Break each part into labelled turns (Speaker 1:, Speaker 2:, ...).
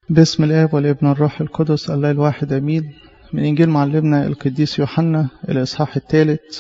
Speaker 1: باسم الآب والابن والروح القدس الله الواحد أمين من إنجيل معلمنا القديس يوحنا الإصحاح الثالث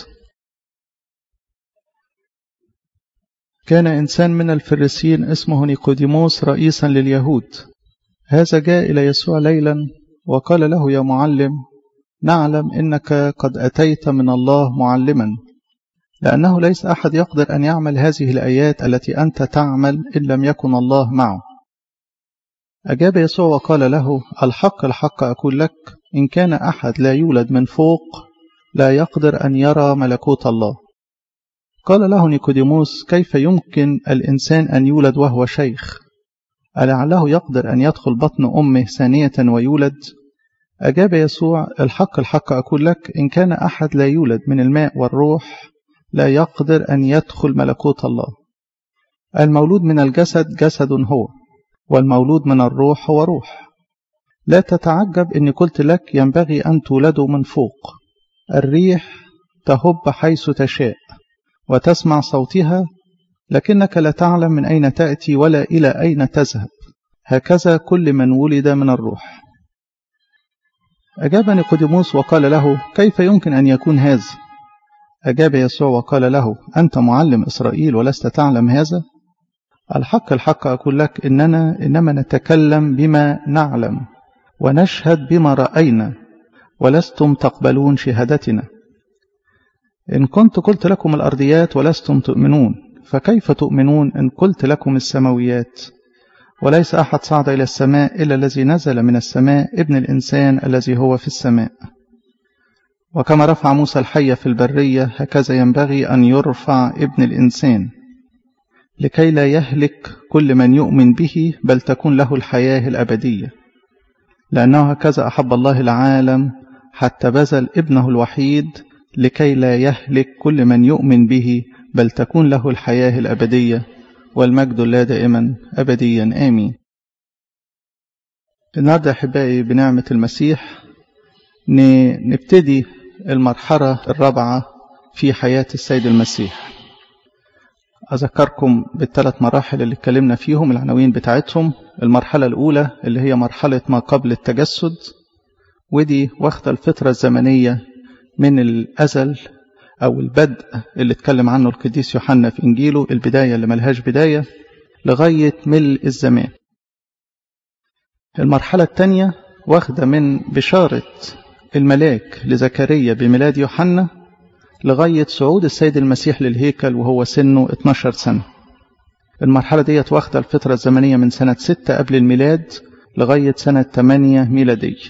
Speaker 1: كان إنسان من الفريسيين اسمه نيقوديموس رئيسا لليهود هذا جاء إلى يسوع ليلا وقال له يا معلم نعلم إنك قد أتيت من الله معلما لأنه ليس أحد يقدر أن يعمل هذه الآيات التي أنت تعمل إن لم يكن الله معه أجاب يسوع وقال له الحق الحق أقول لك إن كان أحد لا يولد من فوق لا يقدر أن يرى ملكوت الله قال له نيكوديموس كيف يمكن الإنسان أن يولد وهو شيخ ألعله يقدر أن يدخل بطن أمه ثانية ويولد أجاب يسوع الحق الحق أقول لك إن كان أحد لا يولد من الماء والروح لا يقدر أن يدخل ملكوت الله المولود من الجسد جسد هو والمولود من الروح هو روح لا تتعجب إني قلت لك ينبغي أن تولدوا من فوق الريح تهب حيث تشاء وتسمع صوتها لكنك لا تعلم من أين تأتي ولا إلى أين تذهب هكذا كل من ولد من الروح أجاب نيقوديموس وقال له كيف يمكن أن يكون هذا أجاب يسوع وقال له أنت معلم إسرائيل ولست تعلم هذا الحق الحق أقول لك إننا إنما نتكلم بما نعلم ونشهد بما رأينا ولستم تقبلون شهادتنا إن كنت قلت لكم الأرضيات ولستم تؤمنون فكيف تؤمنون إن قلت لكم السماويات وليس أحد صعد إلى السماء إلا الذي نزل من السماء ابن الإنسان الذي هو في السماء وكما رفع موسى الحية في البرية هكذا ينبغي أن يرفع ابن الإنسان لكي لا يهلك كل من يؤمن به بل تكون له الحياة الأبدية لأنه هكذا أحب الله العالم حتى بذل ابنه الوحيد لكي لا يهلك كل من يؤمن به بل تكون له الحياة الأبدية والمجد لا دائما أبديا آمين النهارده أحبائي بنعمة المسيح نبتدي المرحلة الرابعة في حياة السيد المسيح أذكركم بالثلاث مراحل اللي اتكلمنا فيهم العناوين بتاعتهم المرحلة الأولى اللي هي مرحلة ما قبل التجسد ودي واخدة الفترة الزمنية من الأزل أو البدء اللي اتكلم عنه القديس يوحنا في إنجيله البداية اللي ملهاش بداية لغاية ملء الزمان المرحلة الثانية واخدة من بشارة الملاك لزكريا بميلاد يوحنا لغاية صعود السيد المسيح للهيكل وهو سنه 12 سنة المرحلة دي واخدة الفترة الزمنية من سنة 6 قبل الميلاد لغاية سنة 8 ميلادية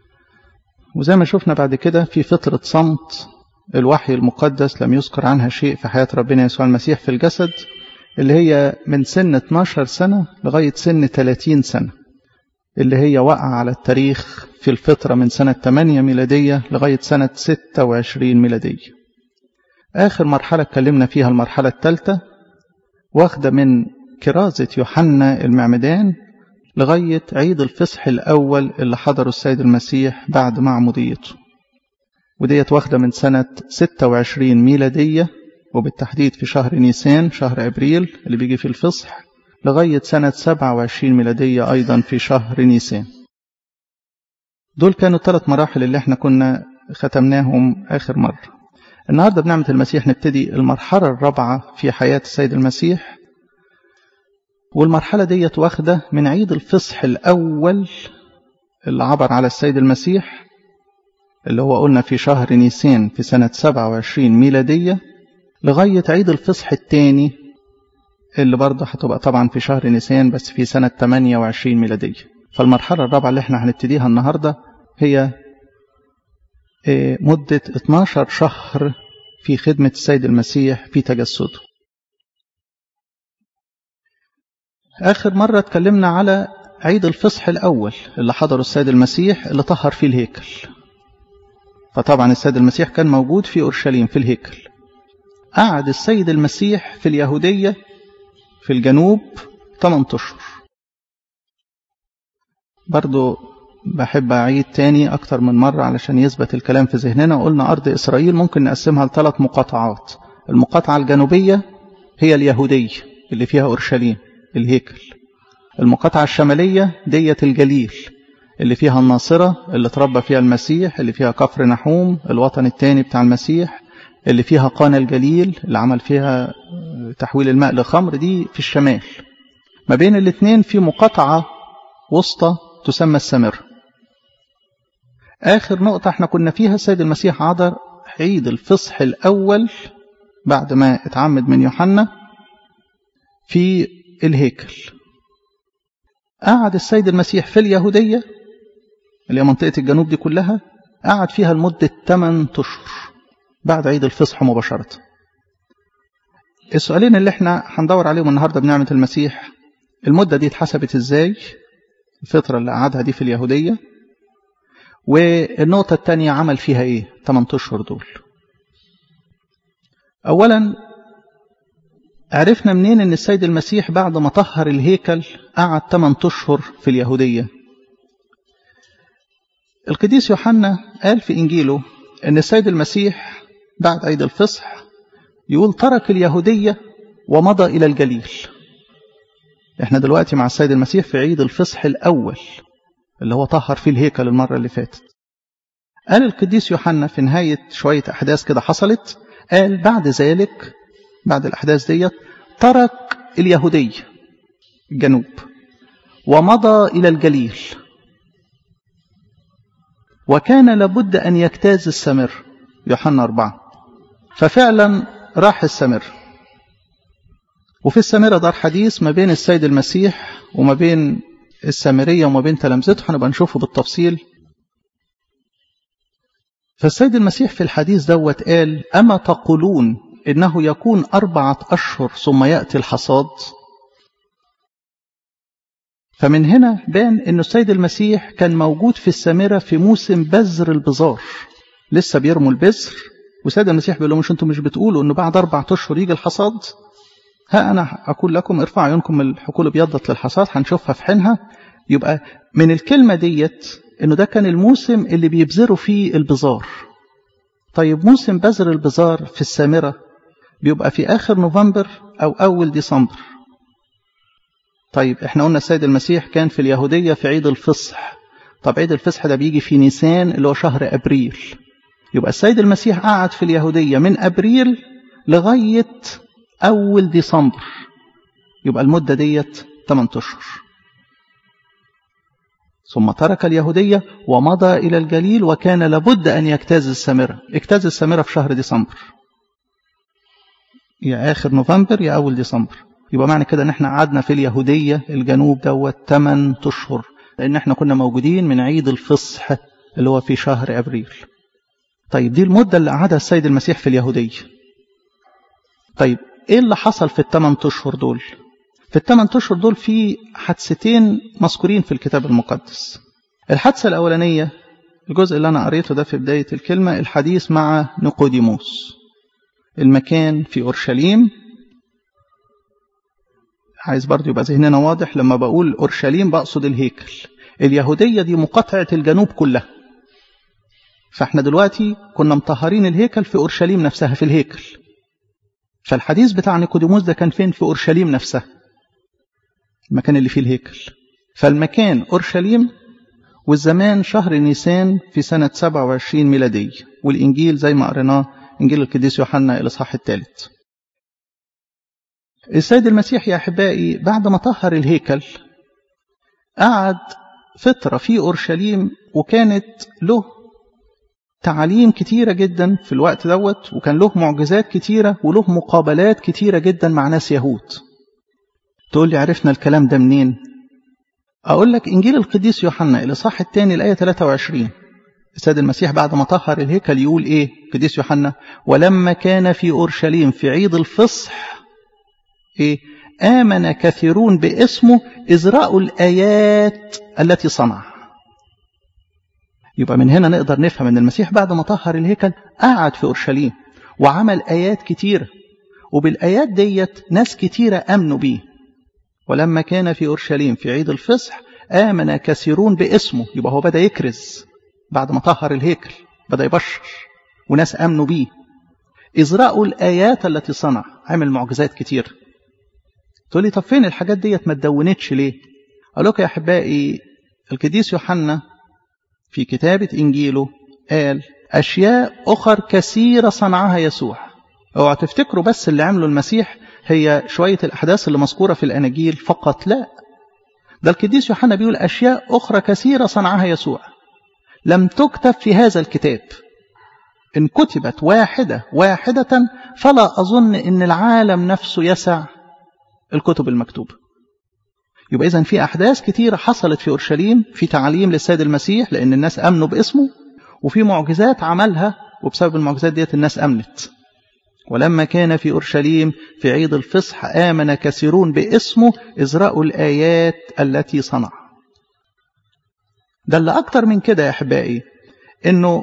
Speaker 1: وزي ما شفنا بعد كده في فترة صمت الوحي المقدس لم يذكر عنها شيء في حياة ربنا يسوع المسيح في الجسد اللي هي من سن 12 سنة لغاية سن 30 سنة اللي هي وقع على التاريخ في الفترة من سنة 8 ميلادية لغاية سنة 26 ميلادية آخر مرحلة اتكلمنا فيها المرحلة الثالثة واخدة من كرازة يوحنا المعمدان لغاية عيد الفصح الأول اللي حضره السيد المسيح بعد معموديته وديت واخدة من سنة 26 ميلادية وبالتحديد في شهر نيسان شهر أبريل اللي بيجي في الفصح لغاية سنة 27 ميلادية أيضا في شهر نيسان دول كانوا الثلاث مراحل اللي احنا كنا ختمناهم آخر مرة النهاردة بنعمة المسيح نبتدي المرحلة الرابعة في حياة السيد المسيح والمرحلة ديت واخدة من عيد الفصح الأول اللي عبر على السيد المسيح اللي هو قلنا في شهر نيسان في سنة 27 ميلادية لغاية عيد الفصح الثاني اللي برضه هتبقى طبعا في شهر نيسان بس في سنة 28 ميلادية فالمرحلة الرابعة اللي احنا هنبتديها النهاردة هي مدة 12 شهر في خدمة السيد المسيح في تجسده آخر مرة اتكلمنا على عيد الفصح الأول اللي حضره السيد المسيح اللي طهر فيه الهيكل فطبعا السيد المسيح كان موجود في أورشليم في الهيكل قعد السيد المسيح في اليهودية في الجنوب 8 أشهر برضو بحب أعيد تاني أكتر من مرة علشان يثبت الكلام في ذهننا قلنا أرض إسرائيل ممكن نقسمها لثلاث مقاطعات المقاطعة الجنوبية هي اليهودية اللي فيها أورشليم الهيكل المقاطعة الشمالية ديت الجليل اللي فيها الناصرة اللي تربى فيها المسيح اللي فيها كفر نحوم الوطن الثاني بتاع المسيح اللي فيها قانا الجليل اللي عمل فيها تحويل الماء لخمر دي في الشمال ما بين الاثنين في مقاطعة وسطى تسمى السامرة آخر نقطة احنا كنا فيها السيد المسيح عذر عيد الفصح الأول بعد ما اتعمد من يوحنا في الهيكل قعد السيد المسيح في اليهودية اللي هي منطقة الجنوب دي كلها قعد فيها لمدة 8 أشهر بعد عيد الفصح مباشرة السؤالين اللي احنا هندور عليهم النهاردة بنعمة المسيح المدة دي اتحسبت ازاي الفترة اللي قعدها دي في اليهودية والنقطة الثانية عمل فيها ايه 8 أشهر دول أولا عرفنا منين ان السيد المسيح بعد ما طهر الهيكل قعد 8 أشهر في اليهودية القديس يوحنا قال في إنجيله ان السيد المسيح بعد عيد الفصح يقول ترك اليهودية ومضى إلى الجليل احنا دلوقتي مع السيد المسيح في عيد الفصح الأول اللي هو طهر فيه الهيكل المرة اللي فاتت قال القديس يوحنا في نهاية شوية أحداث كده حصلت قال بعد ذلك بعد الأحداث ديت ترك اليهودية الجنوب ومضى إلى الجليل وكان لابد أن يجتاز السمر يوحنا أربعة ففعلا راح السمر وفي السامرة دار حديث ما بين السيد المسيح وما بين السامرية وما بين تلامذته هنبقى نشوفه بالتفصيل فالسيد المسيح في الحديث دوت قال أما تقولون إنه يكون أربعة أشهر ثم يأتي الحصاد فمن هنا بان أن السيد المسيح كان موجود في السامرة في موسم بذر البزار لسه بيرموا البذر والسيد المسيح بيقول لهم مش انتم مش بتقولوا انه بعد اربع اشهر يجي الحصاد ها انا اقول لكم ارفعوا عيونكم الحقول ابيضت للحصاد هنشوفها في حينها يبقى من الكلمه ديت انه ده كان الموسم اللي بيبذروا فيه البزار طيب موسم بذر البزار في السامره بيبقى في اخر نوفمبر او اول ديسمبر طيب احنا قلنا السيد المسيح كان في اليهوديه في عيد الفصح طب عيد الفصح ده بيجي في نيسان اللي هو شهر ابريل يبقى السيد المسيح قعد في اليهودية من أبريل لغاية أول ديسمبر يبقى المدة ديت 8 أشهر ثم ترك اليهودية ومضى إلى الجليل وكان لابد أن يجتاز السامرة اجتاز السامرة في شهر ديسمبر يا آخر نوفمبر يا أول ديسمبر يبقى معنى كده ان احنا قعدنا في اليهودية الجنوب دوت 8 أشهر لأن احنا كنا موجودين من عيد الفصح اللي هو في شهر أبريل طيب دي المدة اللي قعدها السيد المسيح في اليهودية طيب ايه اللي حصل في الثمان اشهر دول في الثمان اشهر دول في حادثتين مذكورين في الكتاب المقدس الحادثة الأولانية الجزء اللي أنا قريته ده في بداية الكلمة الحديث مع نيقوديموس المكان في أورشليم عايز برضو يبقى ذهننا واضح لما بقول أورشليم بقصد الهيكل اليهودية دي مقاطعة الجنوب كلها فاحنا دلوقتي كنا مطهرين الهيكل في أورشليم نفسها في الهيكل فالحديث بتاع نيقوديموس ده كان فين في أورشليم نفسها المكان اللي فيه الهيكل فالمكان أورشليم والزمان شهر نيسان في سنة 27 ميلادية والإنجيل زي ما قريناه إنجيل القديس يوحنا الإصحاح الثالث السيد المسيح يا أحبائي بعد ما طهر الهيكل قعد فترة في أورشليم وكانت له تعاليم كتيرة جدا في الوقت دوت وكان له معجزات كتيرة وله مقابلات كتيرة جدا مع ناس يهود تقول لي عرفنا الكلام ده منين أقول لك إنجيل القديس يوحنا الإصحاح الثاني الآية 23 السيد المسيح بعد ما طهر الهيكل يقول إيه قديس يوحنا ولما كان في أورشليم في عيد الفصح إيه آمن كثيرون باسمه إذ رأوا الآيات التي صنع يبقى من هنا نقدر نفهم ان المسيح بعد ما طهر الهيكل قعد في اورشليم وعمل ايات كتيره وبالايات ديت ناس كتيره امنوا بيه ولما كان في اورشليم في عيد الفصح امن كثيرون باسمه يبقى هو بدا يكرز بعد ما طهر الهيكل بدا يبشر وناس امنوا بيه اذ راوا الايات التي صنع عمل معجزات كتير تقول لي طب فين الحاجات ديت ما اتدونتش ليه أقول لكم يا أحبائي القديس يوحنا في كتابة إنجيله قال أشياء أخر كثيرة صنعها يسوع اوعوا تفتكروا بس اللي عمله المسيح هي شوية الأحداث اللي مذكورة في الأناجيل فقط لا ده القديس يوحنا بيقول أشياء أخرى كثيرة صنعها يسوع لم تكتب في هذا الكتاب إن كتبت واحدة واحدة فلا أظن إن العالم نفسه يسع الكتب المكتوبة يبقى إذن في أحداث كتيرة حصلت في أورشليم في تعليم للسيد المسيح لأن الناس أمنوا باسمه وفي معجزات عملها وبسبب المعجزات ديت الناس أمنت ولما كان في أورشليم في عيد الفصح آمن كثيرون باسمه إذ رأوا الآيات التي صنع ده اللي أكتر من كده يا أحبائي إنه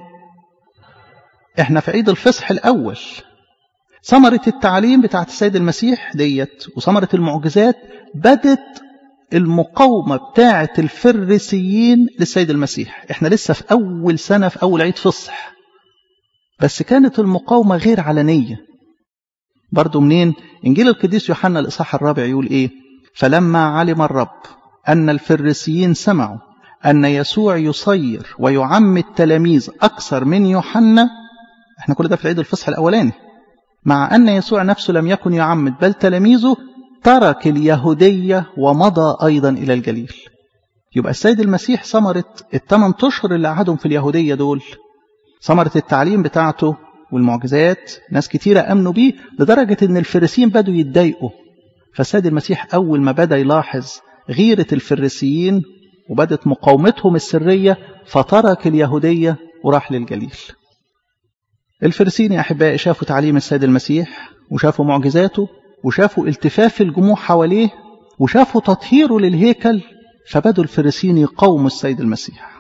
Speaker 1: إحنا في عيد الفصح الأول ثمرة التعليم بتاعت السيد المسيح ديت وثمرة المعجزات بدت المقاومة بتاعة الفريسيين للسيد المسيح احنا لسه في أول سنة في أول عيد فصح بس كانت المقاومة غير علنية برضو منين إنجيل القديس يوحنا الإصحاح الرابع يقول إيه فلما علم الرب أن الفريسيين سمعوا أن يسوع يصير ويعم التلاميذ أكثر من يوحنا احنا كل ده في العيد الفصح الأولاني مع أن يسوع نفسه لم يكن يعمد بل تلاميذه ترك اليهودية ومضى أيضا إلى الجليل يبقى السيد المسيح ثمرة الثمان أشهر اللي قعدهم في اليهودية دول ثمرة التعليم بتاعته والمعجزات ناس كتيرة أمنوا بيه لدرجة أن الفريسيين بدوا يتضايقوا فالسيد المسيح أول ما بدأ يلاحظ غيرة الفريسيين وبدت مقاومتهم السرية فترك اليهودية وراح للجليل الفريسيين يا أحبائي شافوا تعليم السيد المسيح وشافوا معجزاته وشافوا التفاف الجموع حواليه وشافوا تطهيره للهيكل فبدوا الفريسيين يقاوموا السيد المسيح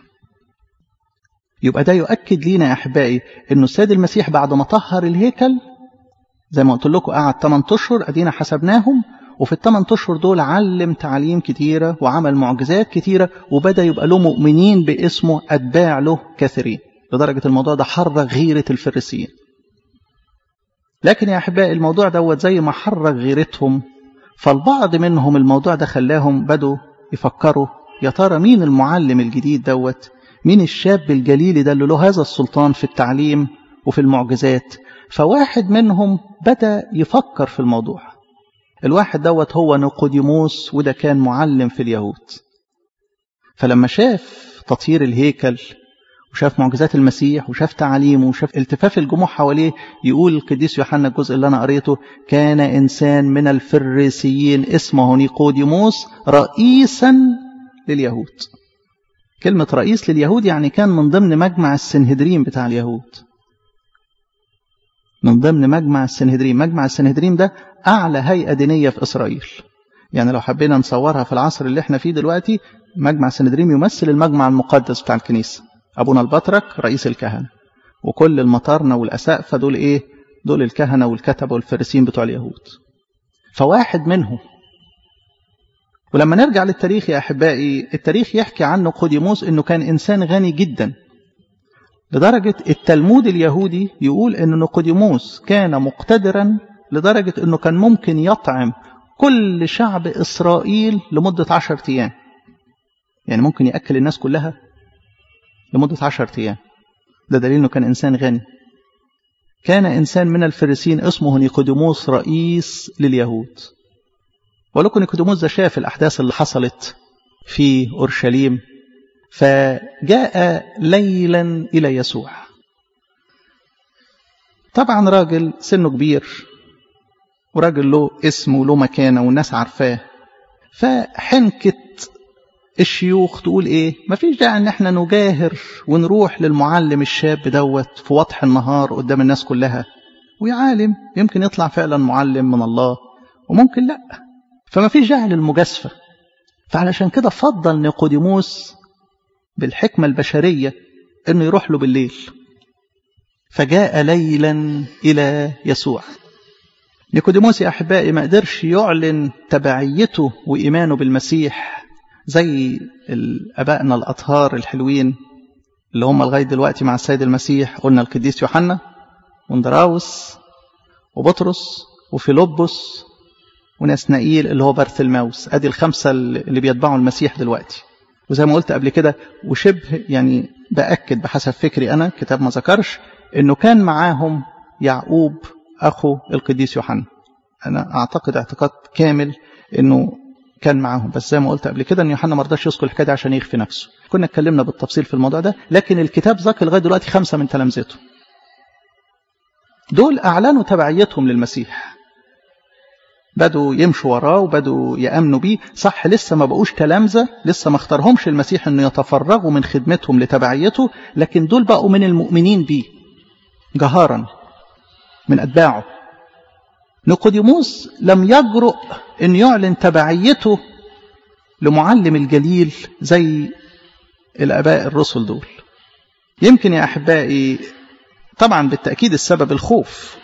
Speaker 1: يبقى ده يؤكد لينا يا أحبائي أنه السيد المسيح بعد ما طهر الهيكل زي ما قلت لكم قعد 8 أشهر أدينا حسبناهم وفي الثمان أشهر دول علم تعليم كتيرة وعمل معجزات كتيرة وبدأ يبقى له مؤمنين باسمه أتباع له كثيرين لدرجة الموضوع ده حرك غيرة الفريسيين لكن يا أحبائي الموضوع دوت زي ما حرك غيرتهم فالبعض منهم الموضوع ده خلاهم بدوا يفكروا يا ترى مين المعلم الجديد دوت مين الشاب الجليل ده اللي له هذا السلطان في التعليم وفي المعجزات فواحد منهم بدأ يفكر في الموضوع الواحد دوت هو نيقوديموس وده كان معلم في اليهود فلما شاف تطهير الهيكل وشاف معجزات المسيح وشاف تعاليمه وشاف التفاف الجموع حواليه يقول القديس يوحنا الجزء اللي انا قريته كان انسان من الفريسيين اسمه نيقوديموس رئيسا لليهود كلمة رئيس لليهود يعني كان من ضمن مجمع السنهدرين بتاع اليهود من ضمن مجمع السنهدرين مجمع السنهدرين ده أعلى هيئة دينية في إسرائيل يعني لو حبينا نصورها في العصر اللي احنا فيه دلوقتي مجمع السنهدرين يمثل المجمع المقدس بتاع الكنيسة أبونا البطرك رئيس الكهنة وكل المطارنة والأسقفة دول إيه دول الكهنة والكتبة والفريسين بتوع اليهود فواحد منهم ولما نرجع للتاريخ يا أحبائي التاريخ يحكي عنه قديموس أنه كان إنسان غني جدا لدرجة التلمود اليهودي يقول أن نقديموس كان مقتدرا لدرجة أنه كان ممكن يطعم كل شعب إسرائيل لمدة عشر أيام يعني ممكن يأكل الناس كلها لمدة عشر أيام ده دليل أنه كان إنسان غني كان إنسان من الفريسين اسمه نيقوديموس رئيس لليهود ولكن نيقوديموس ده شاف الأحداث اللي حصلت في أورشليم فجاء ليلا إلى يسوع طبعا راجل سنه كبير وراجل له اسم وله مكانة والناس عارفاه فحنكت الشيوخ تقول ايه مفيش داعي ان احنا نجاهر ونروح للمعلم الشاب دوت في وضح النهار قدام الناس كلها ويا عالم يمكن يطلع فعلا معلم من الله وممكن لا فمفيش داعي للمجازفة فعلشان كده فضل نيقوديموس بالحكمة البشرية انه يروح له بالليل فجاء ليلا الى يسوع نيقوديموس يا احبائي ما قدرش يعلن تبعيته وايمانه بالمسيح زي ابائنا الاطهار الحلوين اللي هم لغايه دلوقتي مع السيد المسيح قلنا القديس يوحنا وندراوس وبطرس وفيلبس ونسنائيل اللي هو برثلماوس ادي الخمسة اللي بيتبعوا المسيح دلوقتي وزي ما قلت قبل كده وشبه يعني بأكد بحسب فكري أنا كتاب ما ذكرش إنه كان معاهم يعقوب أخو القديس يوحنا أنا أعتقد اعتقاد كامل إنه كان معاهم بس زي ما قلت قبل كده إن يوحنا ما رضاش يذكر الحكاية دي عشان يخفي نفسه كنا اتكلمنا بالتفصيل في الموضوع ده لكن الكتاب ذكر لغاية دلوقتي خمسة من تلامذته دول أعلنوا تبعيتهم للمسيح بدوا يمشوا وراه وبدوا يأمنوا بيه صح لسه ما بقوش تلامذة لسه ما اختارهمش المسيح انه يتفرغوا من خدمتهم لتبعيته لكن دول بقوا من المؤمنين بيه جهارا من أتباعه نيقوديموس لم يجرؤ أن يعلن تبعيته لمعلم الجليل زي الآباء الرسل دول يمكن يا أحبائي طبعا بالتأكيد السبب الخوف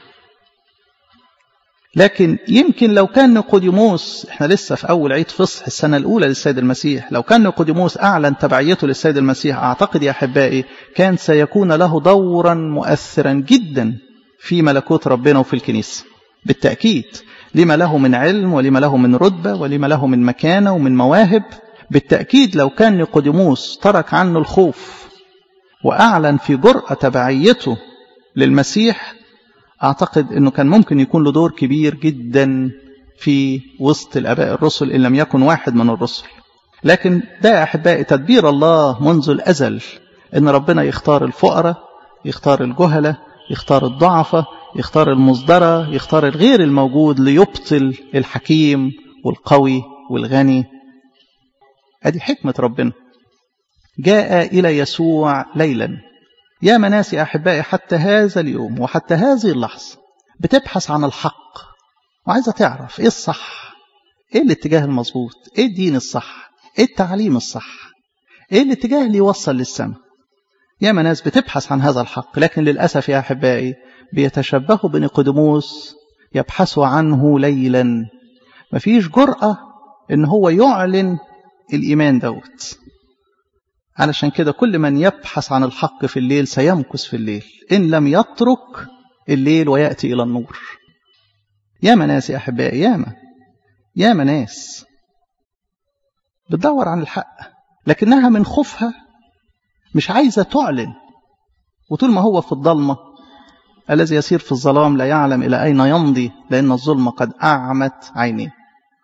Speaker 1: لكن يمكن لو كان نيقوديموس احنا لسه في أول عيد فصح السنة الأولى للسيد المسيح لو كان نيقوديموس أعلن تبعيته للسيد المسيح أعتقد يا أحبائي كان سيكون له دورا مؤثرا جدا في ملكوت ربنا وفي الكنيسة بالتأكيد لما له من علم ولما له من رتبة ولما له من مكانة ومن مواهب بالتأكيد لو كان نيقوديموس ترك عنه الخوف وأعلن في جرأة تبعيته للمسيح أعتقد أنه كان ممكن يكون له دور كبير جدا في وسط الأباء الرسل إن لم يكن واحد من الرسل لكن ده يا أحبائي تدبير الله منذ الأزل أن ربنا يختار الفقراء يختار الجهلة يختار الضعفة يختار المصدرة يختار الغير الموجود ليبطل الحكيم والقوي والغني ادي حكمة ربنا جاء إلى يسوع ليلا يا مناس يا أحبائي حتى هذا اليوم وحتى هذه اللحظة بتبحث عن الحق وعايزة تعرف إيه الصح إيه الاتجاه المظبوط إيه الدين الصح إيه التعليم الصح إيه الاتجاه اللي يوصل للسماء يا مناس بتبحث عن هذا الحق لكن للأسف يا أحبائي بيتشبهوا بنيقوديموس يبحثوا عنه ليلا مفيش جرأة إن هو يعلن الإيمان دوت علشان كده كل من يبحث عن الحق في الليل سيمكث في الليل إن لم يترك الليل ويأتي إلى النور يا ناس يا أحبائي ياما ياما ناس بتدور عن الحق لكنها من خوفها مش عايزة تعلن وطول ما هو في الضلمة الذي يسير في الظلام لا يعلم إلى أين يمضي لأن الظلم قد أعمت عينيه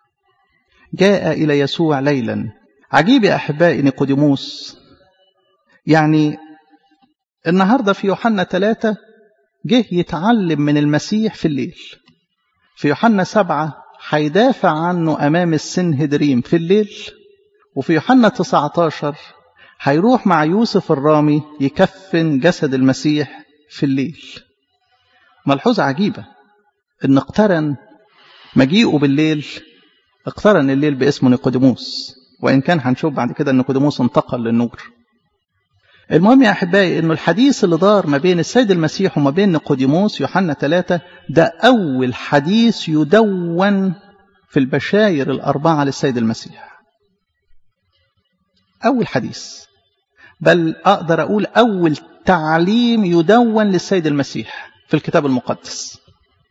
Speaker 1: جاء إلى يسوع ليلا عجيب يا أحبائي نيقوديموس يعني النهاردة في يوحنا ثلاثة جه يتعلم من المسيح في الليل في يوحنا سبعة هيدافع عنه أمام السنهدريم في الليل وفي يوحنا 19 هيروح مع يوسف الرامي يكفن جسد المسيح في الليل ملحوظة عجيبة ان اقترن مجيئه بالليل اقترن الليل باسمه نيقوديموس وإن كان هنشوف بعد كده أن نيقوديموس انتقل للنور المهم يا أحبائي أنه الحديث اللي دار ما بين السيد المسيح وما بين نيقوديموس يوحنا ثلاثة ده أول حديث يدون في البشاير الأربعة للسيد المسيح أول حديث بل أقدر أقول أول تعليم يدون للسيد المسيح في الكتاب المقدس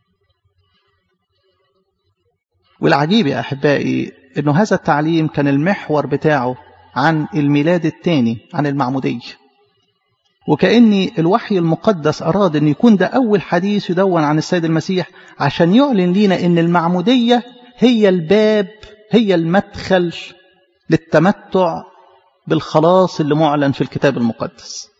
Speaker 1: والعجيب يا أحبائي أنه هذا التعليم كان المحور بتاعه عن الميلاد الثاني عن المعمودية وكأن الوحي المقدس أراد أن يكون ده أول حديث يدون عن السيد المسيح عشان يعلن لنا أن المعمودية هي الباب هي المدخل للتمتع بالخلاص اللي معلن في الكتاب المقدس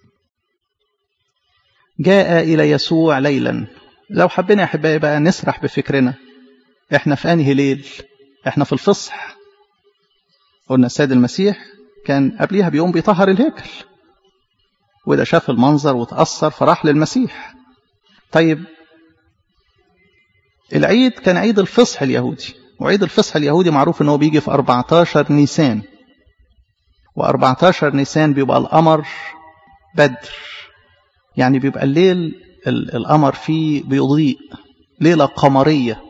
Speaker 1: جاء إلى يسوع ليلا لو حبينا يا أحبائي بقى نسرح بفكرنا احنا في أنهي ليل احنا في الفصح قلنا السيد المسيح كان قبليها بيوم بيطهر الهيكل وده شاف المنظر وتأثر فراح للمسيح طيب العيد كان عيد الفصح اليهودي وعيد الفصح اليهودي معروف ان هو بيجي في 14 نيسان و14 نيسان بيبقى القمر بدر يعني بيبقى الليل القمر فيه بيضيء ليلة قمرية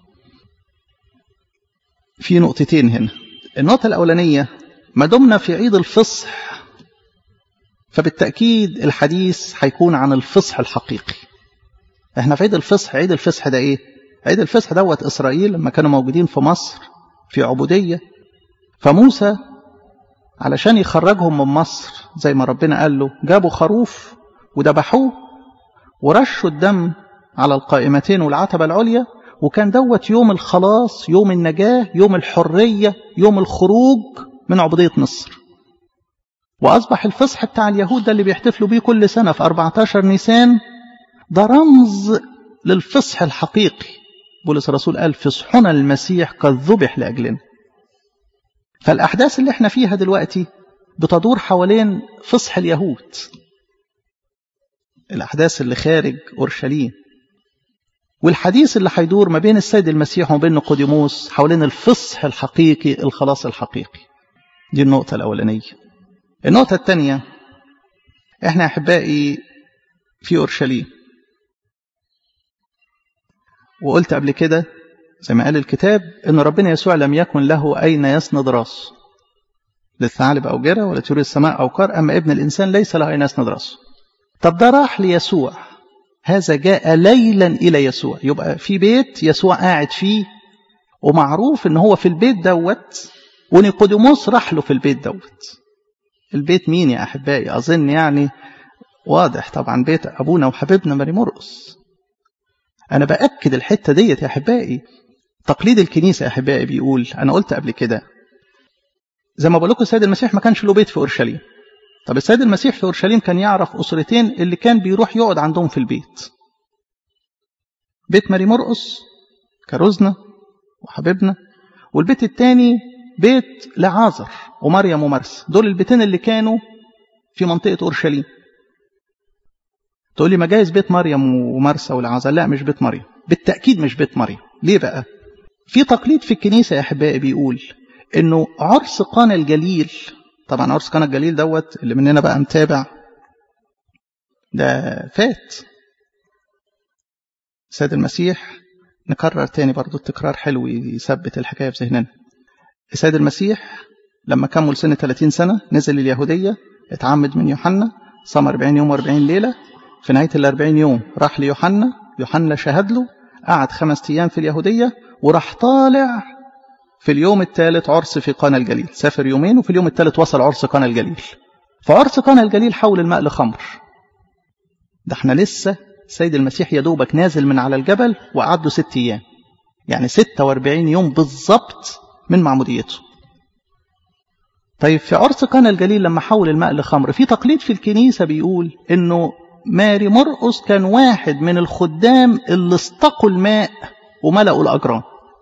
Speaker 1: في نقطتين هنا النقطة الأولانية ما دمنا في عيد الفصح فبالتأكيد الحديث هيكون عن الفصح الحقيقي احنا في عيد الفصح عيد الفصح ده ايه عيد الفصح دوت إسرائيل لما كانوا موجودين في مصر في عبودية فموسى علشان يخرجهم من مصر زي ما ربنا قال له جابوا خروف وذبحوه ورشوا الدم على القائمتين والعتبة العليا وكان دوت يوم الخلاص يوم النجاة يوم الحرية يوم الخروج من عبودية مصر وأصبح الفصح بتاع اليهود ده اللي بيحتفلوا بيه كل سنة في 14 نيسان ده رمز للفصح الحقيقي بولس الرسول قال فصحنا المسيح قد ذبح لأجلنا فالأحداث اللي احنا فيها دلوقتي بتدور حوالين فصح اليهود الأحداث اللي خارج أورشليم والحديث اللي هيدور ما بين السيد المسيح وما بين نيقوديموس حوالين الفصح الحقيقي الخلاص الحقيقي دي النقطة الأولانية النقطة الثانية احنا أحبائي في أورشليم وقلت قبل كده زي ما قال الكتاب ان ربنا يسوع لم يكن له اين يسند راسه للثعلب او جرى ولا طيور السماء او كار اما ابن الانسان ليس له اين يسند راسه طب ده راح ليسوع هذا جاء ليلا الى يسوع يبقى في بيت يسوع قاعد فيه ومعروف ان هو في البيت دوت ونيقوديموس راح له في البيت دوت البيت مين يا احبائي اظن يعني واضح طبعا بيت ابونا وحبيبنا ماري مرقس انا باكد الحته ديت يا احبائي تقليد الكنيسه يا احبائي بيقول انا قلت قبل كده زي ما بقول لكم السيد المسيح ما كانش له بيت في اورشليم طب السيد المسيح في اورشليم كان يعرف اسرتين اللي كان بيروح يقعد عندهم في البيت بيت ماري مرقس كروزنا وحبيبنا والبيت الثاني بيت لعازر ومريم ومرسى دول البيتين اللي كانوا في منطقه اورشليم تقول لي ما جايز بيت مريم ومرسى والعازر لا مش بيت مريم بالتاكيد مش بيت مريم ليه بقى في تقليد في الكنيسه يا احبائي بيقول انه عرس قانا الجليل طبعا عرس قانا الجليل دوت اللي مننا بقى متابع ده فات سيد المسيح نكرر تاني برضو التكرار حلو يثبت الحكايه في ذهننا السيد المسيح لما كمل سنه 30 سنه نزل اليهوديه اتعمد من يوحنا صام 40 يوم و40 ليله في نهايه ال 40 يوم راح ليوحنا يوحنا شهد له قعد خمس ايام في اليهوديه وراح طالع في اليوم الثالث عرس في قانا الجليل سافر يومين وفي اليوم الثالث وصل عرس قانا الجليل فعرس قانا الجليل حول الماء لخمر ده احنا لسه سيد المسيح يا دوبك نازل من على الجبل وقعد له ست ايام يعني 46 يوم بالظبط من معموديته طيب في عرس قانا الجليل لما حول الماء لخمر في تقليد في الكنيسه بيقول انه ماري مرقس كان واحد من الخدام اللي استقوا الماء وملأوا الاجرام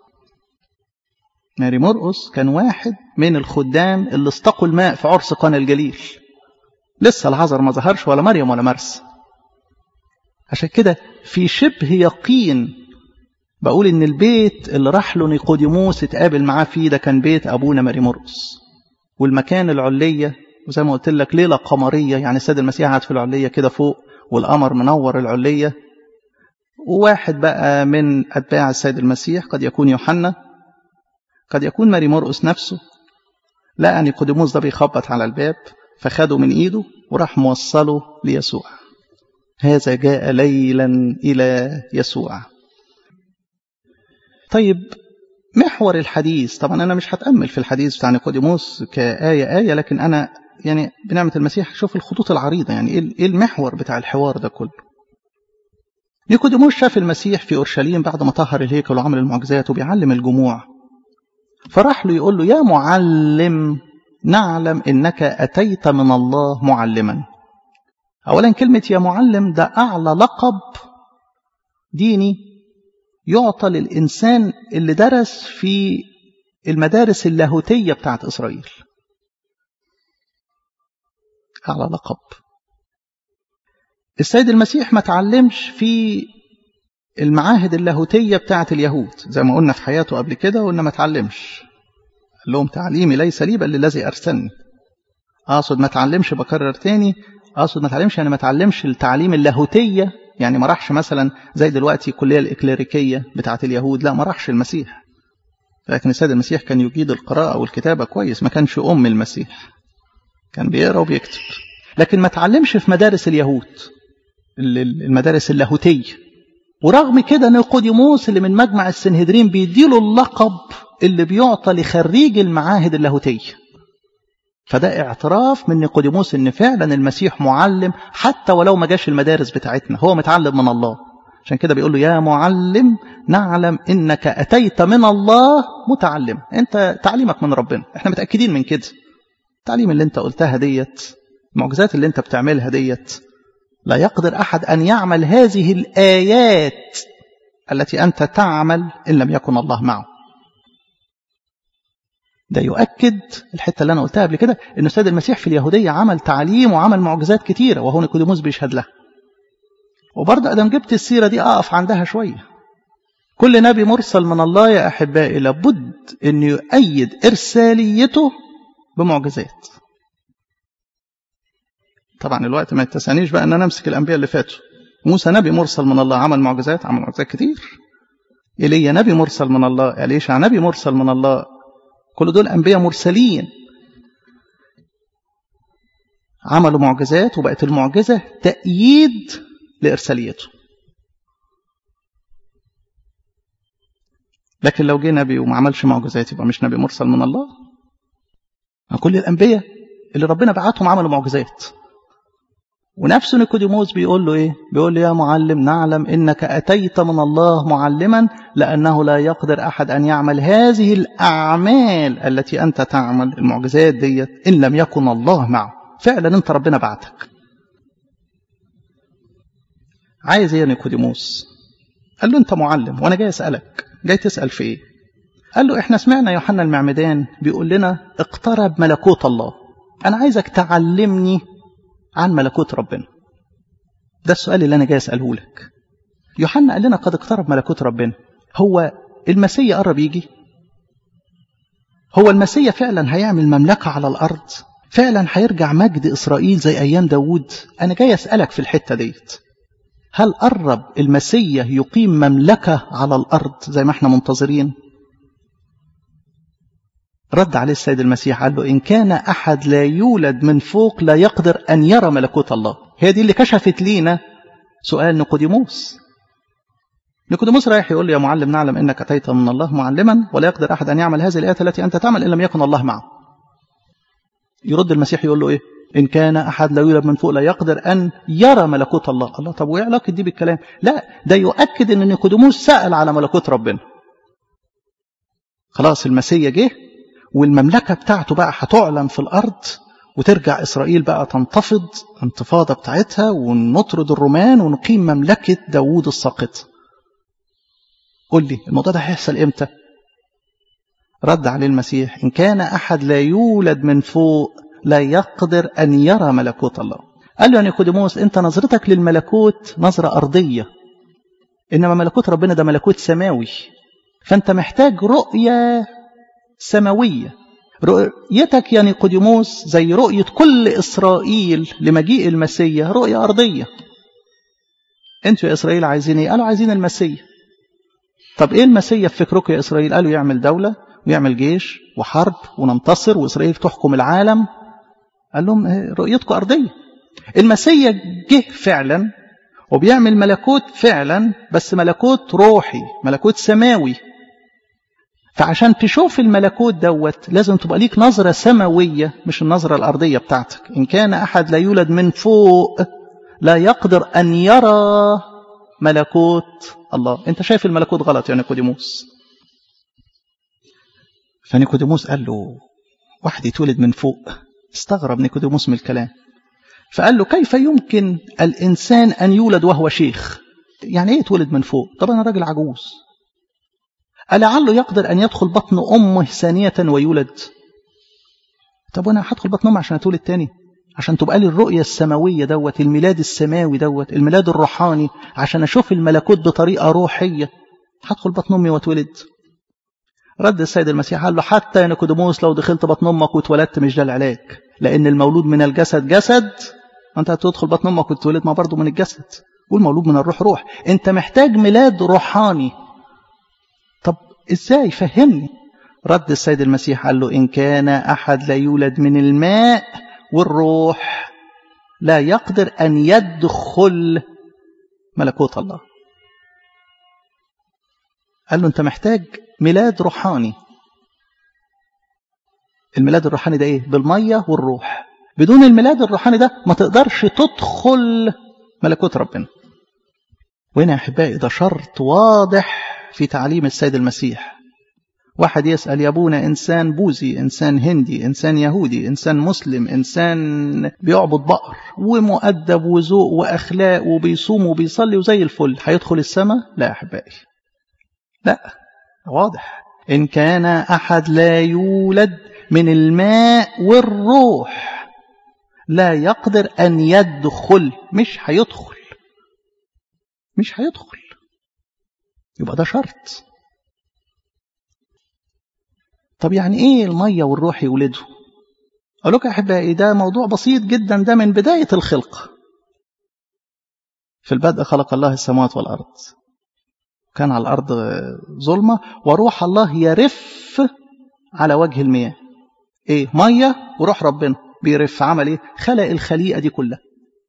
Speaker 1: ماري مرقس كان واحد من الخدام اللي استقوا الماء في عرس قانا الجليل لسه العذر ما ظهرش ولا مريم ولا مرسى عشان كده في شبه يقين بقول ان البيت اللي راح له نيقوديموس اتقابل معاه فيه ده كان بيت ابونا ماري مرقس والمكان العليه وزي ما قلت لك ليله قمريه يعني السيد المسيح قاعد في العليه كده فوق والقمر منور العليه وواحد بقى من اتباع السيد المسيح قد يكون يوحنا قد يكون ماري مرقس نفسه لقى نيقوديموس ده بيخبط على الباب فخده من ايده وراح موصله ليسوع هذا جاء ليلا الى يسوع طيب محور الحديث طبعا انا مش هتامل في الحديث بتاع نيقوديموس كايه ايه لكن انا يعني بنعمه المسيح شوف الخطوط العريضه يعني ايه المحور بتاع الحوار ده كله نيقوديموس شاف المسيح في اورشليم بعد ما طهر الهيكل وعمل المعجزات وبيعلم الجموع فراح له يقول له يا معلم نعلم انك اتيت من الله معلما اولا كلمه يا معلم ده اعلى لقب ديني يعطى للانسان اللي درس في المدارس اللاهوتيه بتاعت اسرائيل اعلى لقب السيد المسيح ما تعلمش في المعاهد اللاهوتية بتاعة اليهود زي ما قلنا في حياته قبل كده قلنا ما تعلمش قال لهم تعليمي ليس لي بل للذي أرسلني أقصد ما تعلمش بكرر تاني أقصد ما تعلمش يعني ما تعلمش التعليم اللاهوتية يعني ما راحش مثلا زي دلوقتي الكلية الإكليريكية بتاعة اليهود لا ما راحش المسيح لكن السيد المسيح كان يجيد القراءة والكتابة كويس ما كانش أم المسيح كان بيقرأ وبيكتب لكن ما تعلمش في مدارس اليهود المدارس اللاهوتية ورغم كده نيقوديموس اللي من مجمع السنهدرين بيديله اللقب اللي بيعطى لخريج المعاهد اللاهوتية فده اعتراف من نيقوديموس ان فعلا المسيح معلم حتى ولو ما جاش المدارس بتاعتنا هو متعلم من الله عشان كده بيقول له يا معلم نعلم انك اتيت من الله متعلم انت تعليمك من ربنا احنا متاكدين من كده التعليم اللي انت قلتها ديت المعجزات اللي انت بتعملها ديت لا يقدر احد ان يعمل هذه الايات التي انت تعمل ان لم يكن الله معه ده يؤكد الحته اللي انا قلتها قبل كده ان السيد المسيح في اليهوديه عمل تعليم وعمل معجزات كتيره وهو نيكوديموس بيشهد لها وبرضه ادم جبت السيره دي اقف عندها شويه كل نبي مرسل من الله يا احبائي لابد ان يؤيد ارساليته بمعجزات طبعا الوقت ما يتسعنيش بقى ان انا امسك الانبياء اللي فاتوا موسى نبي مرسل من الله عمل معجزات عمل معجزات كتير ايليا نبي مرسل من الله اليشع نبي مرسل من الله كل دول انبياء مرسلين عملوا معجزات وبقت المعجزه تأييد لارساليته لكن لو جه نبي وما عملش معجزات يبقى مش نبي مرسل من الله كل الانبياء اللي ربنا بعتهم عملوا معجزات ونفس نيكوديموس بيقول له ايه بيقول له يا معلم نعلم انك اتيت من الله معلما لانه لا يقدر احد ان يعمل هذه الاعمال التي انت تعمل المعجزات ديت ان لم يكن الله معه فعلا انت ربنا بعتك عايز ايه يا نيكوديموس قال له انت معلم وانا جاي اسالك جاي تسال في ايه قال له احنا سمعنا يوحنا المعمدان بيقول لنا اقترب ملكوت الله انا عايزك تعلمني عن ملكوت ربنا ده السؤال اللي انا جاي اساله لك يوحنا قال لنا قد اقترب ملكوت ربنا هو المسيا قرب يجي هو المسيا فعلا هيعمل مملكة على الأرض فعلا هيرجع مجد إسرائيل زي أيام داود أنا جاي أسألك في الحتة ديت هل قرب المسيا يقيم مملكة على الأرض زي ما احنا منتظرين رد عليه السيد المسيح قال له إن كان أحد لا يولد من فوق لا يقدر أن يرى ملكوت الله هي دي اللي كشفت لينا سؤال نيقوديموس نيقوديموس رايح يقول له يا معلم نعلم انك اتيت من الله معلما ولا يقدر احد ان يعمل هذه الايات التي انت تعمل ان لم يكن الله معه. يرد المسيح يقول له ايه؟ ان كان احد لا يولد من فوق لا يقدر ان يرى ملكوت الله، الله طب وايه علاقه دي بالكلام؟ لا ده يؤكد ان نيقوديموس سال على ملكوت ربنا. خلاص المسيا جه والمملكه بتاعته بقى هتعلن في الارض وترجع اسرائيل بقى تنتفض انتفاضه بتاعتها ونطرد الرومان ونقيم مملكه داوود الساقطه. قل لي الموضوع ده هيحصل امتى رد عليه المسيح إن كان أحد لا يولد من فوق لا يقدر أن يرى ملكوت الله قال له يا نيكوديموس أنت نظرتك للملكوت نظرة أرضية إنما ملكوت ربنا ده ملكوت سماوي فأنت محتاج رؤية سماوية رؤيتك يا نيقوديموس زي رؤية كل إسرائيل لمجيء المسيح رؤية أرضية أنتوا يا إسرائيل عايزين إيه؟ قالوا عايزين المسيح طب ايه المسيا في فكركم يا اسرائيل قالوا يعمل دولة ويعمل جيش وحرب وننتصر واسرائيل تحكم العالم قال لهم رؤيتكم ارضيه المسيا جه فعلا وبيعمل ملكوت فعلا بس ملكوت روحي ملكوت سماوي فعشان تشوف الملكوت دوت لازم تبقى ليك نظرة سماوية مش النظرة الأرضية بتاعتك إن كان أحد لا يولد من فوق لا يقدر أن يرى ملكوت الله انت شايف الملكوت غلط يا نيكوديموس فنيكوديموس قال له واحد يتولد من فوق استغرب نيكوديموس من الكلام فقال له كيف يمكن الإنسان أن يولد وهو شيخ يعني ايه يتولد من فوق طب أنا راجل عجوز ألعله يقدر أن يدخل بطن أمه ثانية ويولد طب وأنا هدخل بطن أمه عشان أتولد تاني عشان تبقى لي الرؤية السماوية دوت الميلاد السماوي دوت الميلاد الروحاني عشان أشوف الملكوت بطريقة روحية هدخل بطن أمي واتولد رد السيد المسيح قال له حتى يا نيكوديموس لو دخلت بطن أمك واتولدت مش ده العلاج لأن المولود من الجسد جسد أنت هتدخل بطن أمك وتتولد ما برضه من الجسد والمولود من الروح روح أنت محتاج ميلاد روحاني طب إزاي فهمني رد السيد المسيح قال له إن كان أحد لا يولد من الماء والروح لا يقدر أن يدخل ملكوت الله قال له انت محتاج ميلاد روحاني الميلاد الروحاني ده ايه بالمية والروح بدون الميلاد الروحاني ده ما تقدرش تدخل ملكوت ربنا وهنا يا احبائي ده شرط واضح في تعليم السيد المسيح واحد يسأل يا ابونا إنسان بوذي إنسان هندي إنسان يهودي إنسان مسلم إنسان بيعبد بقر ومؤدب وذوق وأخلاق وبيصوم وبيصلي وزي الفل هيدخل السماء لا يا أحبائي لا واضح إن كان أحد لا يولد من الماء والروح لا يقدر أن يدخل مش هيدخل مش هيدخل يبقى ده شرط طب يعني ايه الميه والروح يولدوا اقول لكم يا احبائي ده موضوع بسيط جدا ده من بدايه الخلق في البدء خلق الله السماوات والارض كان على الارض ظلمه وروح الله يرف على وجه المياه ايه ميه وروح ربنا بيرف عمل ايه خلق الخليقه دي كلها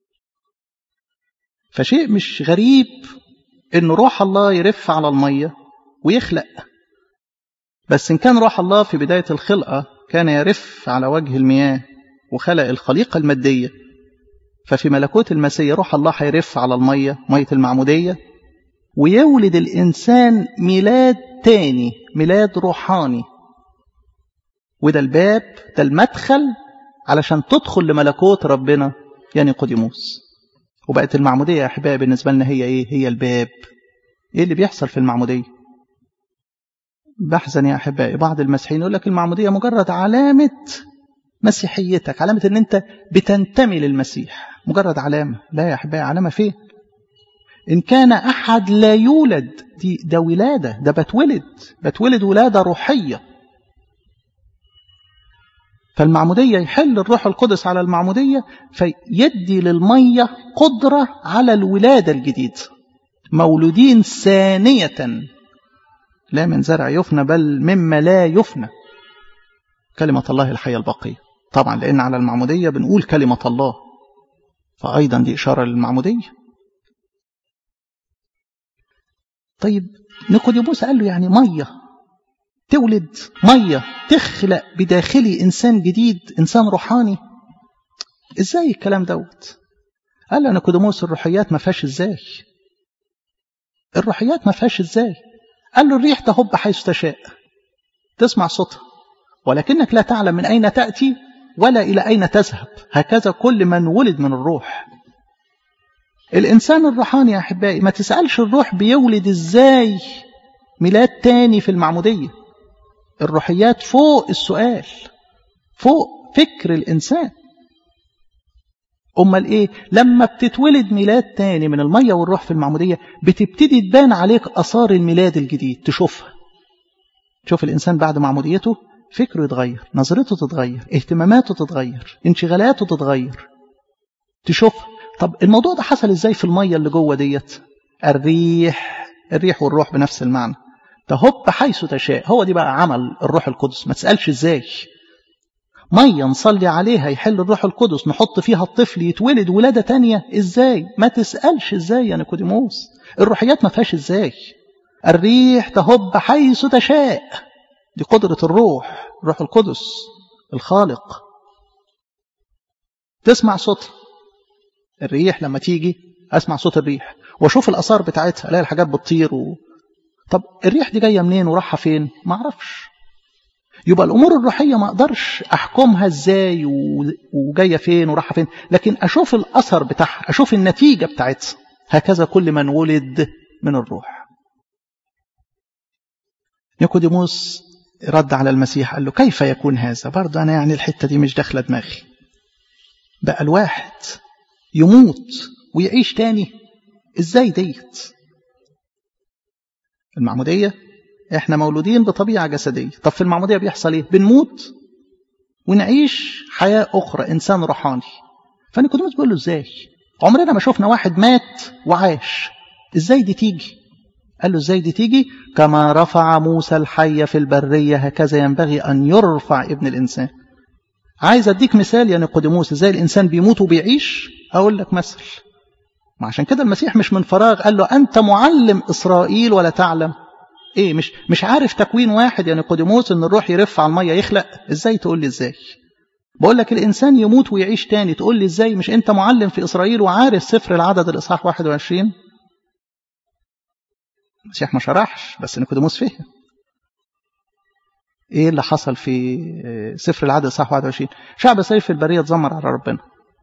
Speaker 1: فشيء مش غريب ان روح الله يرف على الميه ويخلق بس إن كان روح الله في بداية الخلقة كان يرف على وجه المياه وخلق الخليقة المادية ففي ملكوت المسيح روح الله هيرف على المية مية المعمودية ويولد الإنسان ميلاد تاني ميلاد روحاني وده الباب ده المدخل علشان تدخل لملكوت ربنا يعني قديموس وبقت المعمودية يا أحبائي بالنسبة لنا هي إيه هي الباب إيه اللي بيحصل في المعمودية بحزن يا أحبائي بعض المسيحيين يقول لك المعمودية مجرد علامة مسيحيتك علامة أن أنت بتنتمي للمسيح مجرد علامة لا يا أحبائي علامة فين إن كان أحد لا يولد دي ده ولادة ده بتولد بتولد ولادة روحية فالمعمودية يحل الروح القدس على المعمودية فيدي للمية قدرة على الولادة الجديدة مولودين ثانية لا من زرع يفنى بل مما لا يفنى كلمة الله الحية الباقية طبعا لأن على المعمودية بنقول كلمة الله فأيضا دي إشارة للمعمودية طيب نيقوديموس قال له يعني مية تولد مية تخلق بداخلي إنسان جديد إنسان روحاني إزاي الكلام دوت قال له نيقوديموس الروحيات ما فيهاش إزاي الروحيات ما فيهاش إزاي قال له الريح تهب حيث تشاء تسمع صوتها ولكنك لا تعلم من أين تأتي ولا إلى أين تذهب هكذا كل من ولد من الروح الإنسان الروحاني يا أحبائي ما تسألش الروح بيولد إزاي ميلاد تاني في المعمودية الروحيات فوق السؤال فوق فكر الإنسان أمال إيه لما بتتولد ميلاد تاني من المية والروح في المعمودية بتبتدي تبان عليك أثار الميلاد الجديد تشوفها تشوف الإنسان بعد معموديته فكره يتغير نظرته تتغير اهتماماته تتغير انشغالاته تتغير تشوفها طب الموضوع ده حصل ازاي في المية اللي جوه ديت الريح الريح والروح بنفس المعنى تهب حيث تشاء هو دي بقى عمل الروح القدس ما تسألش ازاي مية نصلي عليها يحل الروح القدس نحط فيها الطفل يتولد ولادة تانية ازاي ما تسألش ازاي يا نيكوديموس الروحيات ما فيهاش ازاي الريح تهب حيث تشاء دي قدرة الروح الروح القدس الخالق تسمع صوتها الريح لما تيجي اسمع صوت الريح واشوف الاثار بتاعتها الاقي الحاجات بتطير و... طب الريح دي جايه منين ورايحه فين ما اعرفش يبقى الامور الروحيه ما اقدرش احكمها ازاي و... وجايه فين ورايحه فين لكن اشوف الاثر بتاعها اشوف النتيجه بتاعتها هكذا كل من ولد من الروح نيكوديموس رد على المسيح قال له كيف يكون هذا برضه انا يعني الحته دي مش داخله دماغي بقى الواحد يموت ويعيش تاني ازاي ديت المعمودية احنا مولودين بطبيعة جسدية طب في المعمودية بيحصل ايه بنموت ونعيش حياة أخرى إنسان روحاني فنيكوديموس بيقول له ازاي عمرنا ما شفنا واحد مات وعاش ازاي دي تيجي قال له ازاي دي تيجي كما رفع موسى الحية في البرية هكذا ينبغي أن يرفع ابن الإنسان عايز اديك مثال يا نيقوديموس ازاي الانسان بيموت وبيعيش اقول لك مثل ما عشان كده المسيح مش من فراغ قال له انت معلم اسرائيل ولا تعلم ايه مش مش عارف تكوين واحد يا نيقوديموس ان الروح يرف على الميه يخلق ازاي تقول لي ازاي بقول لك الانسان يموت ويعيش تاني تقول لي ازاي مش انت معلم في اسرائيل وعارف سفر العدد الاصحاح 21 المسيح ما شرحش بس نيقوديموس فهم ايه اللي حصل في سفر العدد الاصحاح 21 شعب اسرائيل في البريه اتذمر على ربنا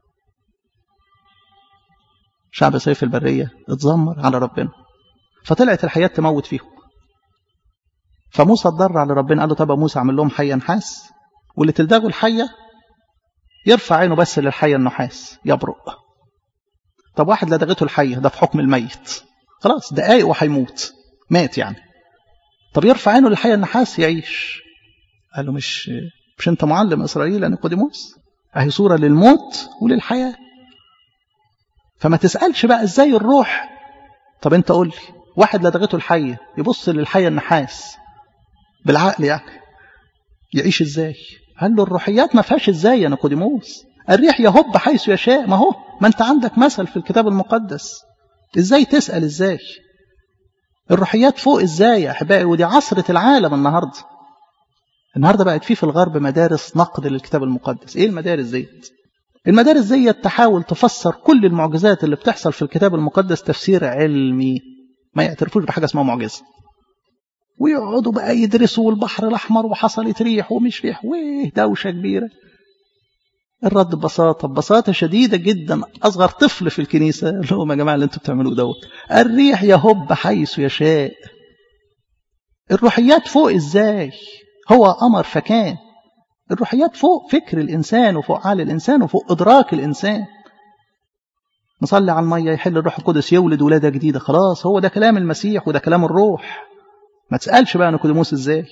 Speaker 1: شعب اسرائيل في البريه اتذمر على ربنا فطلعت الحياه تموت فيهم فموسى اتضرع على ربنا قال له طب موسى اعمل لهم حيه نحاس واللي تلدغه الحيه يرفع عينه بس للحيه النحاس يبرق طب واحد لدغته الحيه ده في حكم الميت خلاص دقايق وهيموت مات يعني طب يرفع عينه للحيه النحاس يعيش قال له مش مش انت معلم اسرائيل يا نيقوديموس اهي صوره للموت وللحياه فما تسالش بقى ازاي الروح طب انت قول لي واحد لدغته الحيه يبص للحيه النحاس بالعقل يعني يعيش ازاي قال له الروحيات ما فيهاش ازاي يا نيقوديموس الريح يهب حيث يشاء ما هو ما انت عندك مثل في الكتاب المقدس ازاي تسال ازاي الروحيات فوق ازاي يا احبائي ودي عصره العالم النهارده النهارده بقت في في الغرب مدارس نقد للكتاب المقدس ايه المدارس ديت المدارس ديت تحاول تفسر كل المعجزات اللي بتحصل في الكتاب المقدس تفسير علمي ما يعترفوش بحاجه اسمها معجزه ويقعدوا بقى يدرسوا البحر الاحمر وحصلت ريح ومش ريح ويه دوشه كبيره الرد ببساطة ببساطة شديدة جدا أصغر طفل في الكنيسة اللي هم يا جماعة اللي أنتوا بتعملوه دوت الريح يهب حيث يشاء الروحيات فوق إزاي هو أمر فكان الروحيات فوق فكر الإنسان وفوق عقل الإنسان وفوق إدراك الإنسان نصلي على المية يحل الروح القدس يولد ولادة جديدة خلاص هو ده كلام المسيح وده كلام الروح ما تسألش بقى نيقوديموس ازاي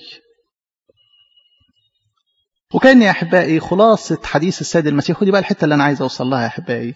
Speaker 1: وكان يا أحبائي خلاصة حديث السيد المسيح ودي بقى الحتة اللي أنا عايز أوصل لها يا أحبائي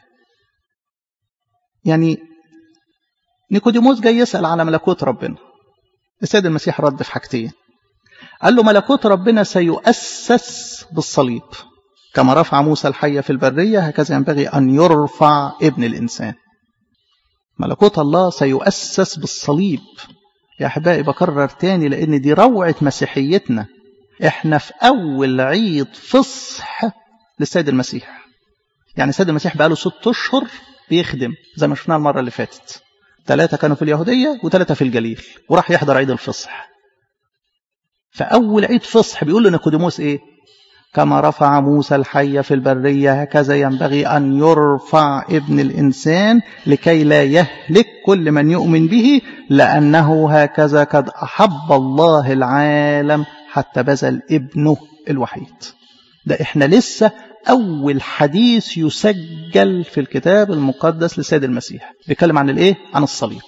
Speaker 1: يعني نيقوديموس جاي يسأل على ملكوت ربنا السيد المسيح رد في حاجتين قال له ملكوت ربنا سيؤسس بالصليب كما رفع موسى الحية في البرية هكذا ينبغي أن يرفع ابن الإنسان ملكوت الله سيؤسس بالصليب يا أحبائي بكرر تاني لأن دي روعة مسيحيتنا احنا في أول عيد فصح للسيد المسيح يعني السيد المسيح بقاله ست أشهر بيخدم زي ما شفناه المرة اللي فاتت ثلاثة كانوا في اليهودية وثلاثة في الجليل وراح يحضر عيد الفصح فأول عيد فصح بيقول له نيقوديموس إيه كما رفع موسى الحي في البرية هكذا ينبغي أن يرفع ابن الإنسان لكي لا يهلك كل من يؤمن به لأنه هكذا قد أحب الله العالم حتى بذل ابنه الوحيد ده احنا لسه أول حديث يسجل في الكتاب المقدس لسيد المسيح بيتكلم عن الايه عن الصليب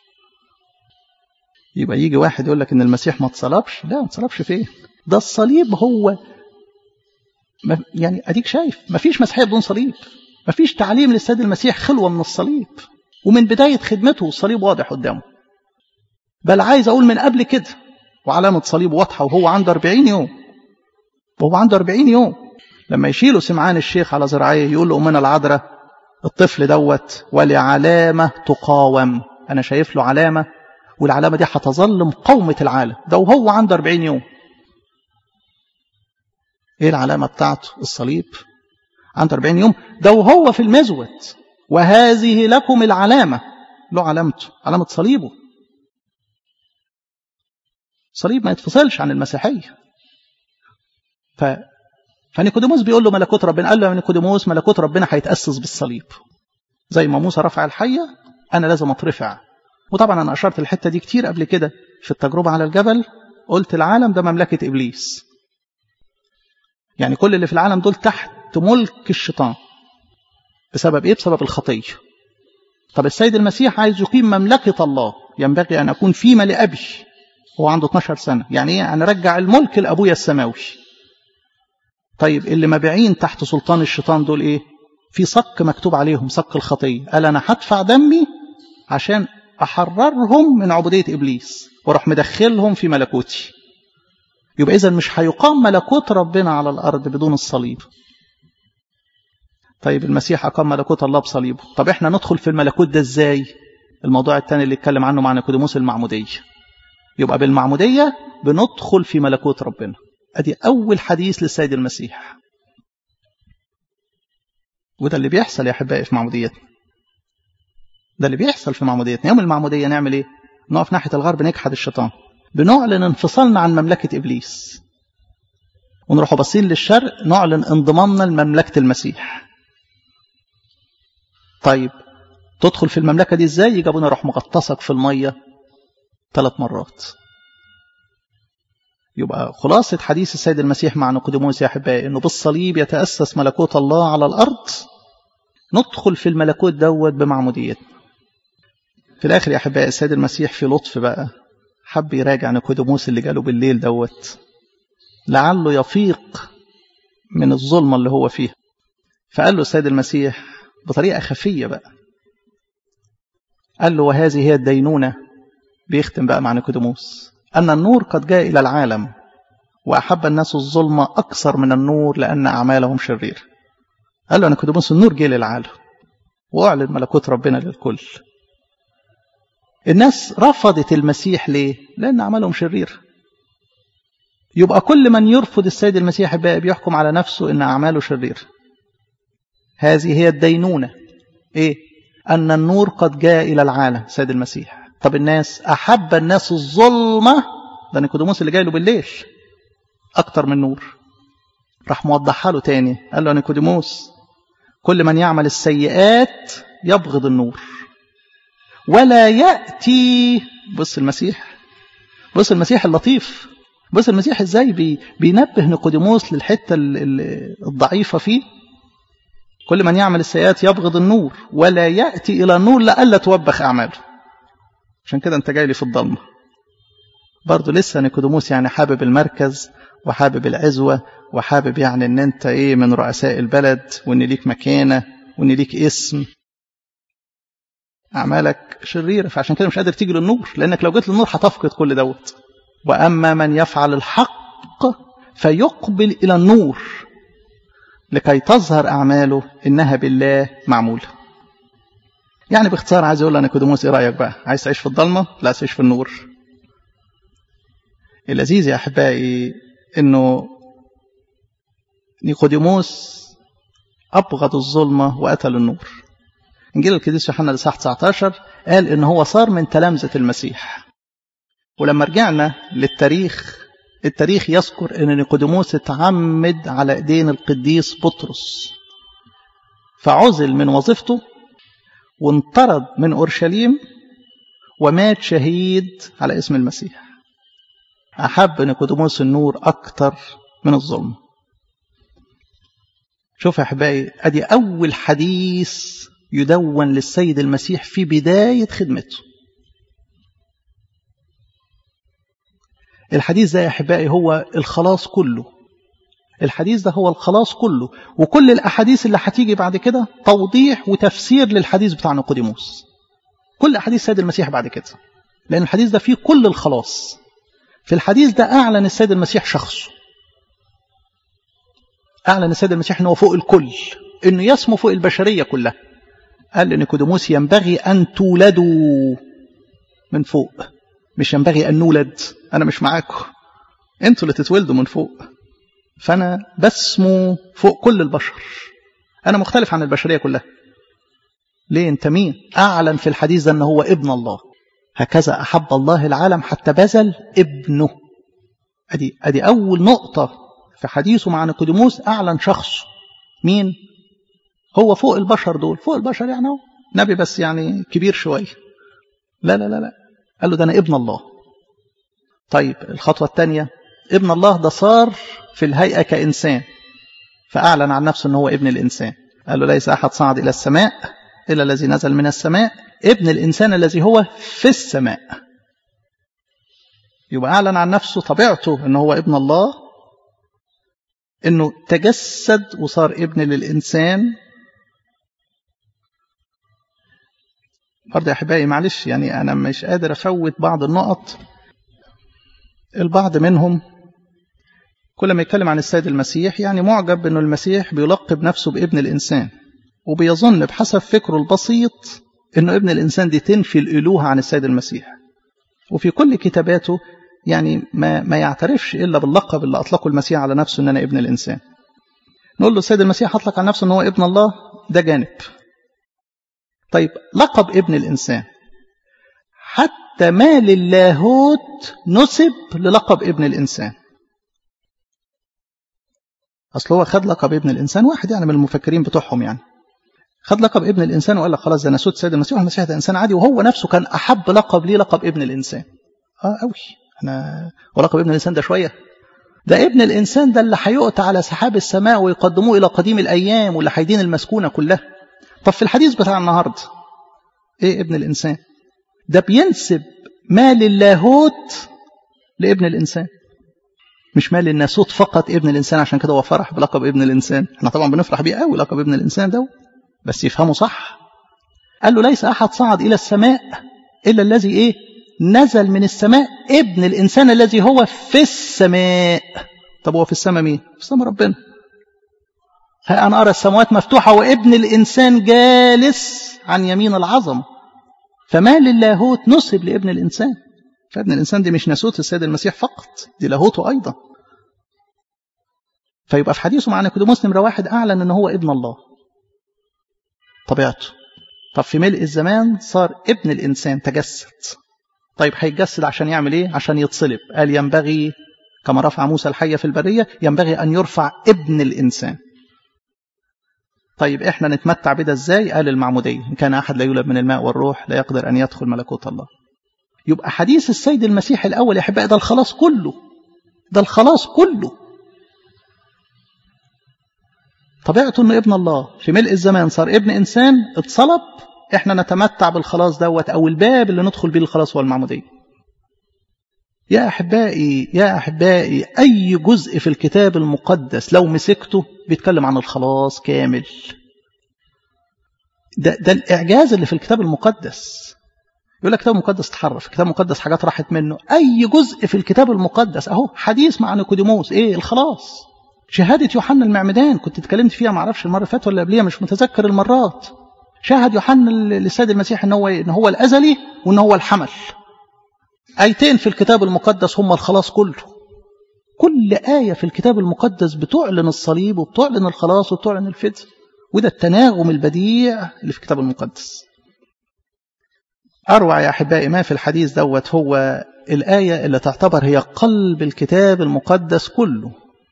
Speaker 1: يبقى يجي واحد يقول لك ان المسيح ما اتصلبش لا ما اتصلبش فين ده الصليب هو ما يعني اديك شايف ما فيش مسيحيه بدون صليب ما فيش تعليم للسيد المسيح خلوه من الصليب ومن بدايه خدمته الصليب واضح قدامه بل عايز اقول من قبل كده وعلامه صليب واضحه وهو عنده 40 يوم وهو عنده 40 يوم لما يشيلوا سمعان الشيخ على زراعيه يقول له امنا العذراء الطفل دوت ولعلامه تقاوم انا شايف له علامه والعلامه دي هتظل مقاومه العالم ده وهو عنده 40 يوم ايه العلامة بتاعته الصليب عنده 40 يوم ده وهو في المزود وهذه لكم العلامة له علامته علامة صليبه صليب ما يتفصلش عن المسيحية ف فنيكوديموس بيقول له ملكوت ربنا قال له يا نيكوديموس ملكوت ربنا هيتأسس بالصليب زي ما موسى رفع الحية أنا لازم أترفع وطبعا أنا أشرت الحتة دي كتير قبل كده في التجربة على الجبل قلت العالم ده مملكة إبليس يعني كل اللي في العالم دول تحت ملك الشيطان بسبب ايه بسبب الخطيه طب السيد المسيح عايز يقيم مملكه الله ينبغي ان اكون فيما لابي هو عنده 12 سنه يعني ايه انا ارجع الملك لابويا السماوي طيب اللي مبيعين تحت سلطان الشيطان دول ايه في صك مكتوب عليهم صك الخطيه قال انا هدفع دمي عشان احررهم من عبوديه ابليس واروح مدخلهم في ملكوتي يبقى إذا مش هيقام ملكوت ربنا على الأرض بدون الصليب طيب المسيح أقام ملكوت الله بصليبه طب إحنا ندخل في الملكوت ده إزاي الموضوع الثاني اللي اتكلم عنه مع نيقوديموس المعمودية يبقى بالمعمودية بندخل في ملكوت ربنا ادي اول حديث للسيد المسيح وده اللي بيحصل يا احبائي في معموديتنا ده اللي بيحصل في معموديتنا يوم المعمودية نعمل ايه نقف ناحية الغرب نجحد الشيطان بنعلن انفصالنا عن مملكة إبليس ونروح باصين للشرق نعلن انضمامنا لمملكة المسيح طيب تدخل في المملكة دي ازاي يجي ابونا يروح مغطسك في المية ثلاث مرات يبقى خلاصة حديث السيد المسيح مع نيقوديموس يا أحبائي إنه بالصليب يتأسس ملكوت الله على الأرض ندخل في الملكوت دوت بمعموديتنا في الآخر يا أحبائي السيد المسيح في لطف بقى حب يراجع نيقوديموس اللي جاله بالليل دوت لعله يفيق من الظلمة اللي هو فيها فقال له السيد المسيح بطريقة خفية بقى قال له وهذه هي الدينونة بيختم بقى مع نيقوديموس أن النور قد جاء إلى العالم وأحب الناس الظلمة أكثر من النور لأن أعمالهم شرير قال له نيقوديموس النور جه للعالم وأعلن ملكوت ربنا للكل الناس رفضت المسيح ليه؟ لأن أعمالهم شرير يبقى كل من يرفض السيد المسيح بقى بيحكم على نفسه إن أعماله شرير هذه هي الدينونة إيه؟ أن النور قد جاء إلى العالم سيد المسيح طب الناس أحب الناس الظلمة ده نيكوديموس اللي جاي له بالليل أكتر من نور راح موضحها له تاني قال له نيكوديموس كل من يعمل السيئات يبغض النور ولا يأتي بص المسيح بص المسيح اللطيف بص المسيح ازاي بي بينبه نيقوديموس للحتة الضعيفة فيه كل من يعمل السيئات يبغض النور ولا يأتي إلى النور لألا توبخ أعماله عشان كده أنت جاي لي في الضلمة برضه لسه نيقوديموس يعني حابب المركز وحابب العزوة وحابب يعني ان انت ايه من رؤساء البلد وان ليك مكانة وان ليك اسم أعمالك شريرة فعشان كده مش قادر تيجي للنور لأنك لو جيت للنور هتفقد كل دوت وأما من يفعل الحق فيقبل إلى النور لكي تظهر أعماله إنها بالله معمولة يعني باختصار عايز أقول لنيكوديموس إيه رأيك بقى عايز تعيش في الضلمة لا تعيش في النور اللذيذ يا أحبائي إنه نيقوديموس أبغض الظلمة وقتل النور إنجيل القديس يوحنا الإصحاح 19 قال إن هو صار من تلامذة المسيح ولما رجعنا للتاريخ التاريخ يذكر ان نيقوديموس اتعمد على ايدين القديس بطرس فعزل من وظيفته وانطرد من اورشليم ومات شهيد على اسم المسيح احب نيقوديموس النور اكتر من الظلم شوف يا احبائي ادي اول حديث يدون للسيد المسيح في بدايه خدمته الحديث ده يا احبائي هو الخلاص كله الحديث ده هو الخلاص كله وكل الاحاديث اللي هتيجي بعد كده توضيح وتفسير للحديث بتاع نيقوديموس كل احاديث سيد المسيح بعد كده لان الحديث ده فيه كل الخلاص في الحديث ده اعلن السيد المسيح شخصه اعلن السيد المسيح انه فوق الكل انه يسمو فوق البشريه كلها قال لنيقوديموس ينبغي ان تولدوا من فوق مش ينبغي أن نولد أنا مش معاكم أنتوا اللي تتولدوا من فوق فأنا بسمو فوق كل البشر أنا مختلف عن البشرية كلها ليه أنت مين أعلن في الحديث ده أنه هو ابن الله هكذا أحب الله العالم حتى بذل ابنه أدي, أدي أول نقطة في حديثه مع نيقوديموس أعلن شخصه مين هو فوق البشر دول فوق البشر يعني هو نبي بس يعني كبير شوية لا لا لا لا قال له ده أنا ابن الله طيب الخطوة الثانية ابن الله ده صار في الهيئة كإنسان فأعلن عن نفسه أنه هو ابن الإنسان قال له ليس أحد صعد إلى السماء إلا الذي نزل من السماء ابن الإنسان الذي هو في السماء يبقى أعلن عن نفسه طبيعته أنه هو ابن الله أنه تجسد وصار ابن للإنسان برضه يا احبائي معلش يعني انا مش قادر افوت بعض النقط البعض منهم كل ما يتكلم عن السيد المسيح يعني معجب انه المسيح بيلقب نفسه بابن الانسان وبيظن بحسب فكره البسيط انه ابن الانسان دي تنفي الالوهه عن السيد المسيح وفي كل كتاباته يعني ما, ما يعترفش إلا باللقب اللي أطلقه المسيح على نفسه أن أنا ابن الإنسان نقول له السيد المسيح أطلق على نفسه أنه هو ابن الله ده جانب طيب لقب ابن الإنسان حتى ما للاهوت نسب للقب ابن الإنسان أصل هو خد لقب ابن الإنسان واحد يعني من المفكرين بتوعهم يعني خد لقب ابن الإنسان وقال لك خلاص ده ناسوت سيد المسيح والمسيح ده إنسان عادي وهو نفسه كان أحب لقب ليه لقب ابن الإنسان آه قوي أنا ولقب ابن الإنسان ده شوية ده ابن الإنسان ده اللي هيؤتى على سحاب السماء ويقدموه إلى قديم الأيام واللي هيدين المسكونة كلها طب في الحديث بتاع النهاردة إيه ابن الإنسان ده بينسب ما للاهوت لابن الإنسان مش مال الناسوت فقط ابن الإنسان عشان كده هو فرح بلقب ابن الإنسان احنا طبعا بنفرح بيه قوي لقب ابن الإنسان ده بس يفهموا صح قال له ليس أحد صعد إلى السماء إلا الذي إيه نزل من السماء ابن الإنسان الذي هو في السماء طب هو في السماء مين في السماء ربنا ها أنا أرى السماوات مفتوحة وابن الإنسان جالس عن يمين العظم فما للاهوت نسب لابن الإنسان فابن الإنسان دي مش ناسوت السيد المسيح فقط دي لاهوته أيضا فيبقى في حديثه مع نيكوديموس نمرة واحد أعلن أن هو ابن الله طبيعته طب في ملء الزمان صار ابن الإنسان تجسد طيب هيتجسد عشان يعمل ايه عشان يتصلب قال ينبغي كما رفع موسى الحية في البرية ينبغي أن يرفع ابن الإنسان طيب احنا نتمتع بده ازاي قال المعمودية إن كان أحد لا يولد من الماء والروح لا يقدر أن يدخل ملكوت الله يبقى حديث السيد المسيح الأول يا أحبائي ده الخلاص كله ده الخلاص كله طبيعته انه ابن الله في ملء الزمان صار ابن انسان اتصلب احنا نتمتع بالخلاص دوت او الباب اللي ندخل بيه الخلاص هو المعموديه يا احبائي يا احبائي اي جزء في الكتاب المقدس لو مسكته بيتكلم عن الخلاص كامل ده ده الاعجاز اللي في الكتاب المقدس يقول لك كتاب مقدس تحرف كتاب مقدس حاجات راحت منه اي جزء في الكتاب المقدس اهو حديث مع نيكوديموس ايه الخلاص شهادة يوحنا المعمدان كنت اتكلمت فيها ما اعرفش المرة اللي فاتت ولا قبليها مش متذكر المرات شاهد يوحنا للسيد المسيح ان هو ان هو الازلي وان هو الحمل ايتين في الكتاب المقدس هم الخلاص كله كل آية في الكتاب المقدس بتعلن الصليب وبتعلن الخلاص وبتعلن الفداء وده التناغم البديع اللي في الكتاب المقدس أروع يا أحبائي ما في الحديث دوت هو الآية اللي تعتبر هي قلب الكتاب المقدس كله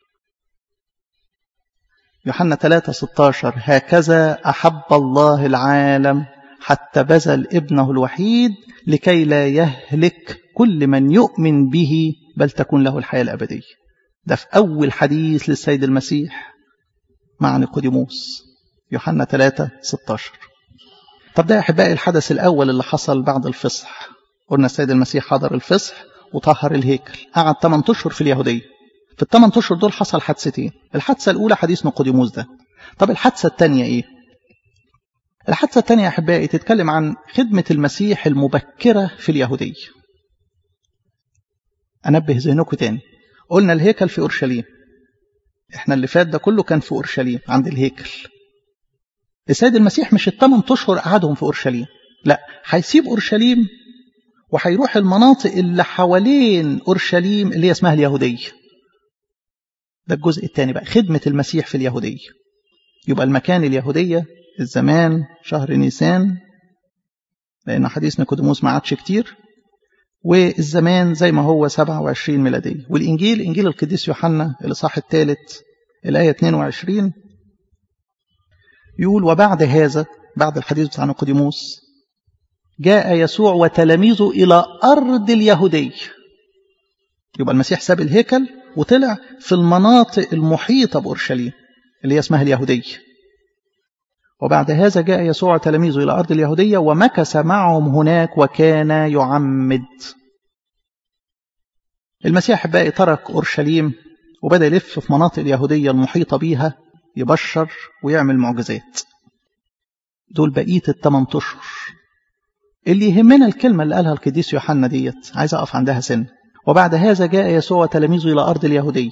Speaker 1: يوحنا 3 16 هكذا أحب الله العالم حتى بذل ابنه الوحيد لكي لا يهلك كل من يؤمن به بل تكون له الحياة الأبدية ده في أول حديث للسيد المسيح مع نيقوديموس يوحنا 3 16 طب ده يا أحبائي الحدث الأول اللي حصل بعد الفصح قلنا السيد المسيح حضر الفصح وطهر الهيكل قعد 8 أشهر في اليهودية في الثمان اشهر دول حصل حادثتين الحادثه الاولى حديث نيقوديموس ده طب الحادثه الثانيه ايه الحادثه الثانيه يا احبائي تتكلم عن خدمه المسيح المبكره في اليهوديه انبه ذهنكم تاني قلنا الهيكل في اورشليم احنا اللي فات ده كله كان في اورشليم عند الهيكل السيد المسيح مش الثمان اشهر قعدهم في اورشليم لا هيسيب اورشليم وهيروح المناطق اللي حوالين اورشليم اللي هي اسمها اليهوديه ده الجزء الثاني بقى خدمة المسيح في اليهودية يبقى المكان اليهودية الزمان شهر نيسان لأن حديث نيكوديموس ما عادش كتير والزمان زي ما هو 27 ميلادية والإنجيل إنجيل القديس يوحنا الإصحاح الثالث الآية 22 يقول وبعد هذا بعد الحديث بتاع نيكوديموس جاء يسوع وتلاميذه إلى أرض اليهودية يبقى المسيح ساب الهيكل وطلع في المناطق المحيطة بأورشليم اللي هي اسمها اليهودية وبعد هذا جاء يسوع تلاميذه إلى أرض اليهودية ومكث معهم هناك وكان يعمد المسيح بقى ترك أورشليم وبدأ يلف في مناطق اليهودية المحيطة بيها يبشر ويعمل معجزات دول بقية الثمان أشهر اللي يهمنا الكلمة اللي قالها القديس يوحنا ديت عايز أقف عندها سن وبعد هذا جاء يسوع وتلاميذه إلى أرض اليهودية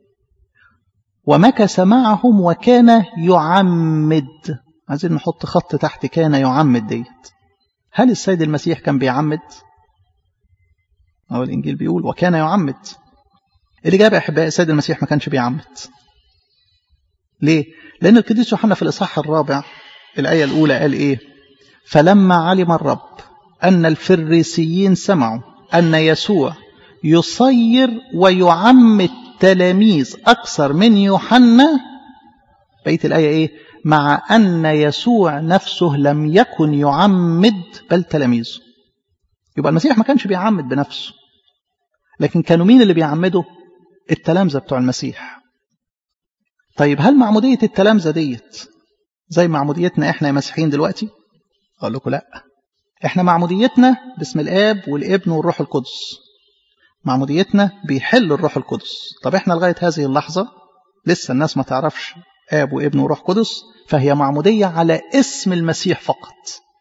Speaker 1: ومكث معهم وكان يعمد عايزين نحط خط تحت كان يعمد ديت هل السيد المسيح كان بيعمد هو الإنجيل بيقول وكان يعمد الإجابة يا أحبائي السيد المسيح ما كانش بيعمد ليه؟ لأن القديس يوحنا في الإصحاح الرابع الآية الأولى قال إيه؟ فلما علم الرب أن الفريسيين سمعوا أن يسوع يصير ويعمد تلاميذ أكثر من يوحنا بقية الآية إيه؟ مع أن يسوع نفسه لم يكن يعمد بل تلاميذه يبقى المسيح ما كانش بيعمد بنفسه لكن كانوا مين اللي بيعمدوا التلامذة بتوع المسيح طيب هل معمودية التلامذة ديت زي معموديتنا احنا يا مسيحيين دلوقتي اقول لكم لا احنا معموديتنا باسم الاب والابن والروح القدس معموديتنا بيحل الروح القدس طب احنا لغايه هذه اللحظه لسه الناس ما تعرفش اب وابن وروح قدس فهي معموديه على اسم المسيح فقط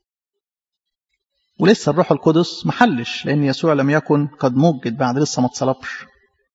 Speaker 1: ولسه الروح القدس محلش لان يسوع لم يكن قد موجد بعد لسه ما اتصلبش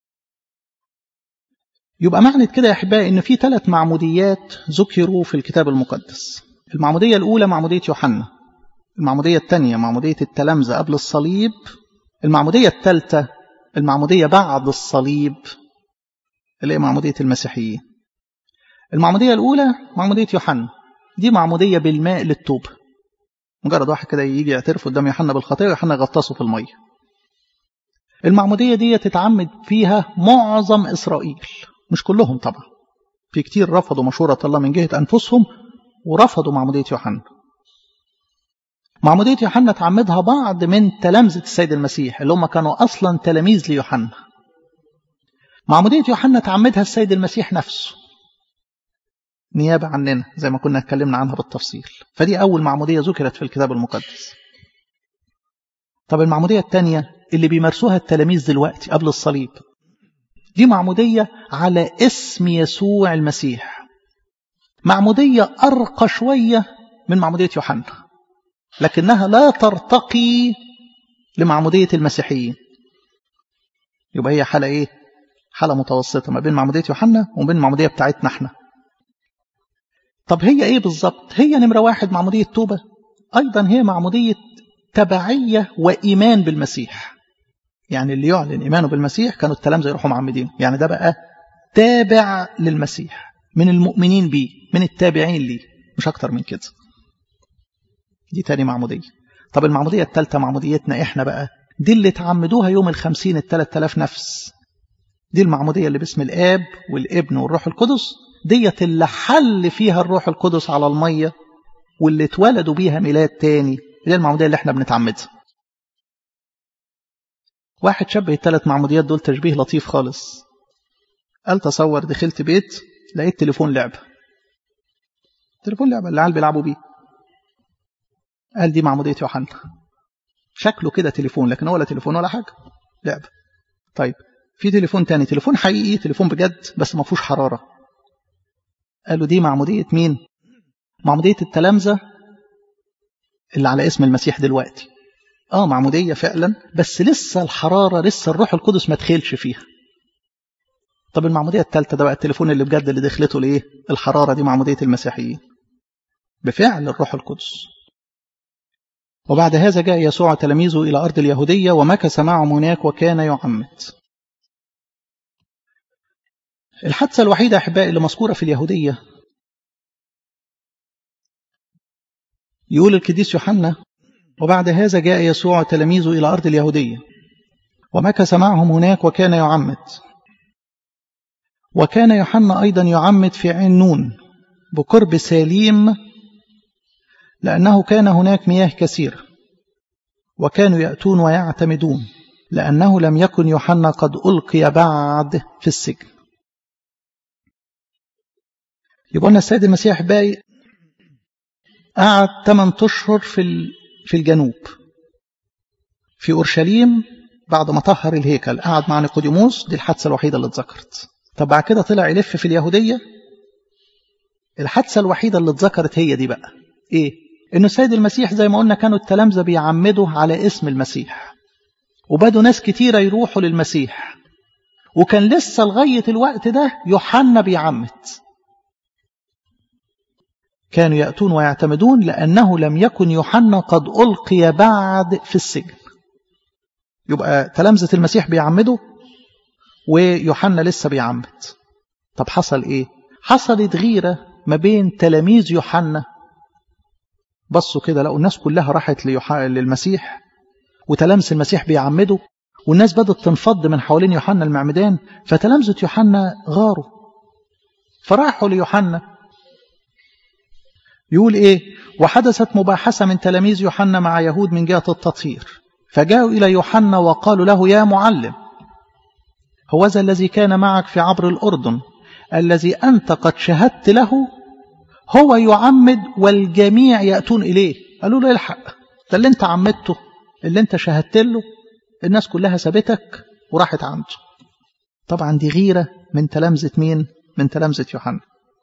Speaker 1: يبقى معنى كده يا احبائي ان في ثلاث معموديات ذكروا في الكتاب المقدس المعموديه الاولى معموديه يوحنا المعموديه الثانيه معموديه التلامذه قبل الصليب المعموديه الثالثه المعموديه بعد الصليب اللي هي معموديه المسيحيين المعموديه الاولى معموديه يوحنا دي معموديه بالماء للتوبه مجرد واحد كده يجي يعترف قدام يوحنا بالخطيه ويوحنا يغطسه في الميه المعموديه دي تتعمد فيها معظم اسرائيل مش كلهم طبعا في كتير رفضوا مشورة الله من جهة أنفسهم ورفضوا معمودية يوحنا معمودية يوحنا تعمدها بعض من تلامذة السيد المسيح اللي هم كانوا أصلا تلاميذ ليوحنا معمودية يوحنا تعمدها السيد المسيح نفسه نيابة عننا زي ما كنا اتكلمنا عنها بالتفصيل فدي أول معمودية ذكرت في الكتاب المقدس طب المعمودية الثانية اللي بيمارسوها التلاميذ دلوقتي قبل الصليب دي معمودية على اسم يسوع المسيح معمودية أرقى شوية من معمودية يوحنا لكنها لا ترتقي لمعمودية المسيحيين يبقى هي حالة إيه؟ حالة متوسطة ما بين معمودية يوحنا وما بين المعمودية بتاعتنا احنا طب هي إيه بالظبط؟ هي نمرة واحد معمودية توبة أيضا هي معمودية تبعية وإيمان بالمسيح يعني اللي يعلن إيمانه بالمسيح كانوا التلامذة يروحوا معمدين يعني ده بقى تابع للمسيح من المؤمنين بيه من التابعين ليه مش أكتر من كده دي تاني معمودية طب المعمودية الثالثة معموديتنا إحنا بقى دي اللي تعمدوها يوم الخمسين الثلاث آلاف نفس دي المعمودية اللي باسم الآب والابن والروح القدس ديت اللي حل فيها الروح القدس على المية واللي اتولدوا بيها ميلاد تاني دي المعمودية اللي احنا بنتعمدها واحد شبه الثلاث معموديات دول تشبيه لطيف خالص قال تصور دخلت بيت لقيت تليفون لعبة تليفون لعبة اللي العيال بيلعبوا بيه قال دي معمودية يوحنا شكله كده تليفون لكن هو لا تليفون ولا حاجة لعبة طيب في تليفون تاني تليفون حقيقي تليفون بجد بس ما فيهوش حرارة قالوا دي معمودية مين معمودية التلامذة اللي على اسم المسيح دلوقتي اه معمودية فعلا بس لسه الحرارة لسه الروح القدس ما دخلش فيها طب المعمودية الثالثة ده بقى التليفون اللي بجد اللي دخلته لإيه الحرارة دي معمودية المسيحيين بفعل الروح القدس وبعد هذا جاء يسوع تلاميذه إلى أرض اليهودية ومكث معهم هناك وكان يعمد الحادثة الوحيدة أحبائي اللي مذكورة في اليهودية يقول القديس يوحنا وبعد هذا جاء يسوع تلاميذه إلى أرض اليهودية ومكث معهم هناك وكان يعمد وكان يوحنا أيضا يعمد في عين نون بقرب ساليم لأنه كان هناك مياه كثيرة وكانوا يأتون ويعتمدون لأنه لم يكن يوحنا قد ألقي بعد في السجن يبقى لنا السيد المسيح باقي قعد 8 أشهر في في الجنوب في أورشليم بعد ما طهر الهيكل قعد مع نيقوديموس دي الحادثة الوحيدة اللي اتذكرت طب بعد كده طلع يلف في اليهودية الحادثة الوحيدة اللي اتذكرت هي دي بقى ايه انه السيد المسيح زي ما قلنا كانوا التلامذة بيعمدوا على اسم المسيح وبدوا ناس كتيرة يروحوا للمسيح وكان لسه لغاية الوقت ده يوحنا بيعمد كانوا يأتون ويعتمدون لأنه لم يكن يوحنا قد ألقي بعد في السجن يبقى تلامذة المسيح بيعمدوا ويوحنا لسه بيعمد طب حصل ايه حصلت غيرة ما بين تلاميذ يوحنا بصوا كده لقوا الناس كلها راحت للمسيح وتلامذة المسيح بيعمدوا والناس بدأت تنفض من حوالين يوحنا المعمدان فتلامذة يوحنا غاروا فراحوا ليوحنا يقول ايه وحدثت مباحثة من تلاميذ يوحنا مع يهود من جهة التطهير فجاءوا إلى يوحنا وقالوا له يا معلم هو ذا الذي كان معك في عبر الأردن الذي أنت قد شهدت له هو يعمد والجميع يأتون إليه قالوا له الحق ده اللي انت عمدته اللي انت شهدت له الناس كلها سابتك وراحت عنده طبعا دي غيرة من تلامذة مين من تلامذة يوحنا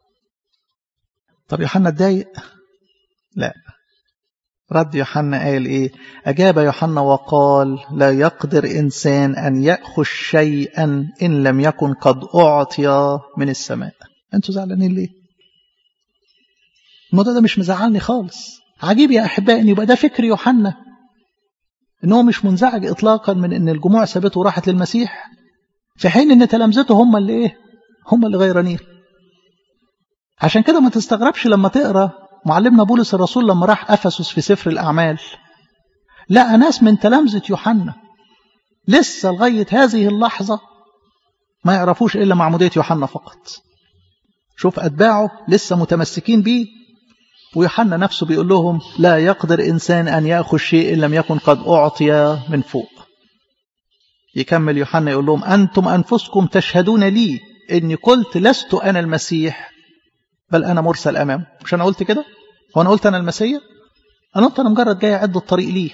Speaker 1: طب يوحنا اتضايق لا رد يوحنا قال ايه اجاب يوحنا وقال لا يقدر انسان ان ياخذ شيئا ان لم يكن قد اعطي من السماء انتوا زعلانين ليه الموضوع ده مش مزعلني خالص عجيب يا احبائي ان يبقى ده فكر يوحنا ان هو مش منزعج اطلاقا من ان الجموع سابته وراحت للمسيح في حين ان تلامذته هم اللي ايه هم اللي غيرانين عشان كده ما تستغربش لما تقرا معلمنا بولس الرسول لما راح افسس في سفر الاعمال لقى ناس من تلامذه يوحنا لسه لغايه هذه اللحظه ما يعرفوش الا معموديه يوحنا فقط شوف اتباعه لسه متمسكين بيه ويوحنا نفسه بيقول لهم لا يقدر انسان ان ياخذ شيء ان لم يكن قد اعطي من فوق يكمل يوحنا يقول لهم انتم انفسكم تشهدون لي اني قلت لست انا المسيح بل أنا مرسل أمام مش أنا قلت كده هو أنا قلت أنا المسيح أنا قلت أنا مجرد جاي أعد الطريق ليه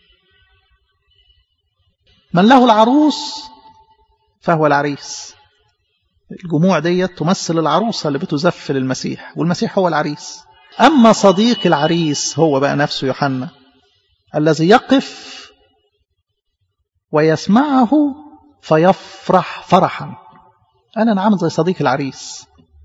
Speaker 1: من له العروس فهو العريس الجموع ديت تمثل العروسة اللي بتزف للمسيح والمسيح هو العريس أما صديق العريس هو بقى نفسه يوحنا الذي يقف ويسمعه فيفرح فرحا أنا أنا عامل زي صديق العريس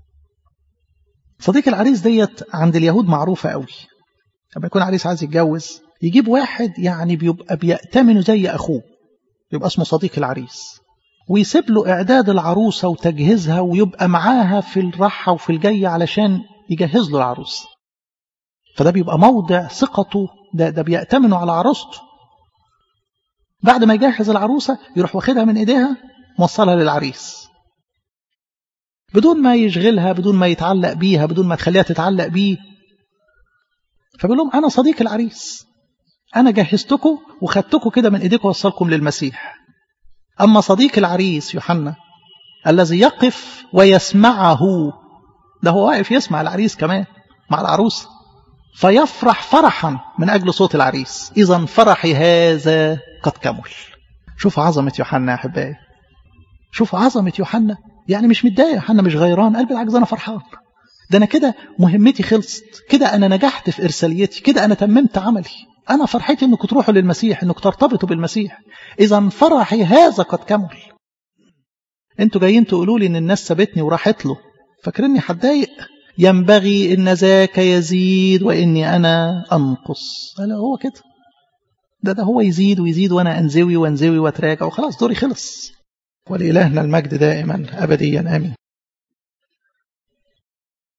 Speaker 1: صديق العريس ديت عند اليهود معروفة قوي لما يكون عريس عايز يتجوز يجيب واحد يعني بيبقى بيأتمنه زي أخوه يبقى اسمه صديق العريس ويسيب له إعداد العروسة وتجهيزها ويبقى معاها في الراحة وفي الجاية علشان يجهز له العروس فده بيبقى موضع ثقته ده, ده بيأتمنه على عروسته بعد ما يجهز العروسة يروح واخدها من إيديها موصلها للعريس بدون ما يشغلها بدون ما يتعلق بيها بدون ما تخليها تتعلق بيه فبيقول لهم أنا صديق العريس أنا جهزتكم وخدتكم كده من إيديكم وصلكم للمسيح أما صديق العريس يوحنا الذي يقف ويسمعه ده هو واقف يسمع العريس كمان مع العروس فيفرح فرحا من أجل صوت العريس إذا فرحي هذا قد كمل شوفوا عظمة يوحنا يا أحبائي شوفوا عظمة يوحنا يعني مش متضايق يوحنا مش غيران قلب بالعكس انا فرحان ده انا كده مهمتي خلصت كده انا نجحت في ارساليتي كده انا تممت عملي انا فرحتي انكم تروحوا للمسيح انكم ترتبطوا بالمسيح اذا فرحي هذا قد كمل انتوا جايين تقولوا لي ان الناس سابتني وراحت له فاكريني هتضايق ينبغي ان ذاك يزيد واني انا انقص لا هو كده ده ده هو يزيد ويزيد وانا انزوي وانزوي واتراجع وخلاص دوري خلص ولإلهنا المجد دائما أبديا آمين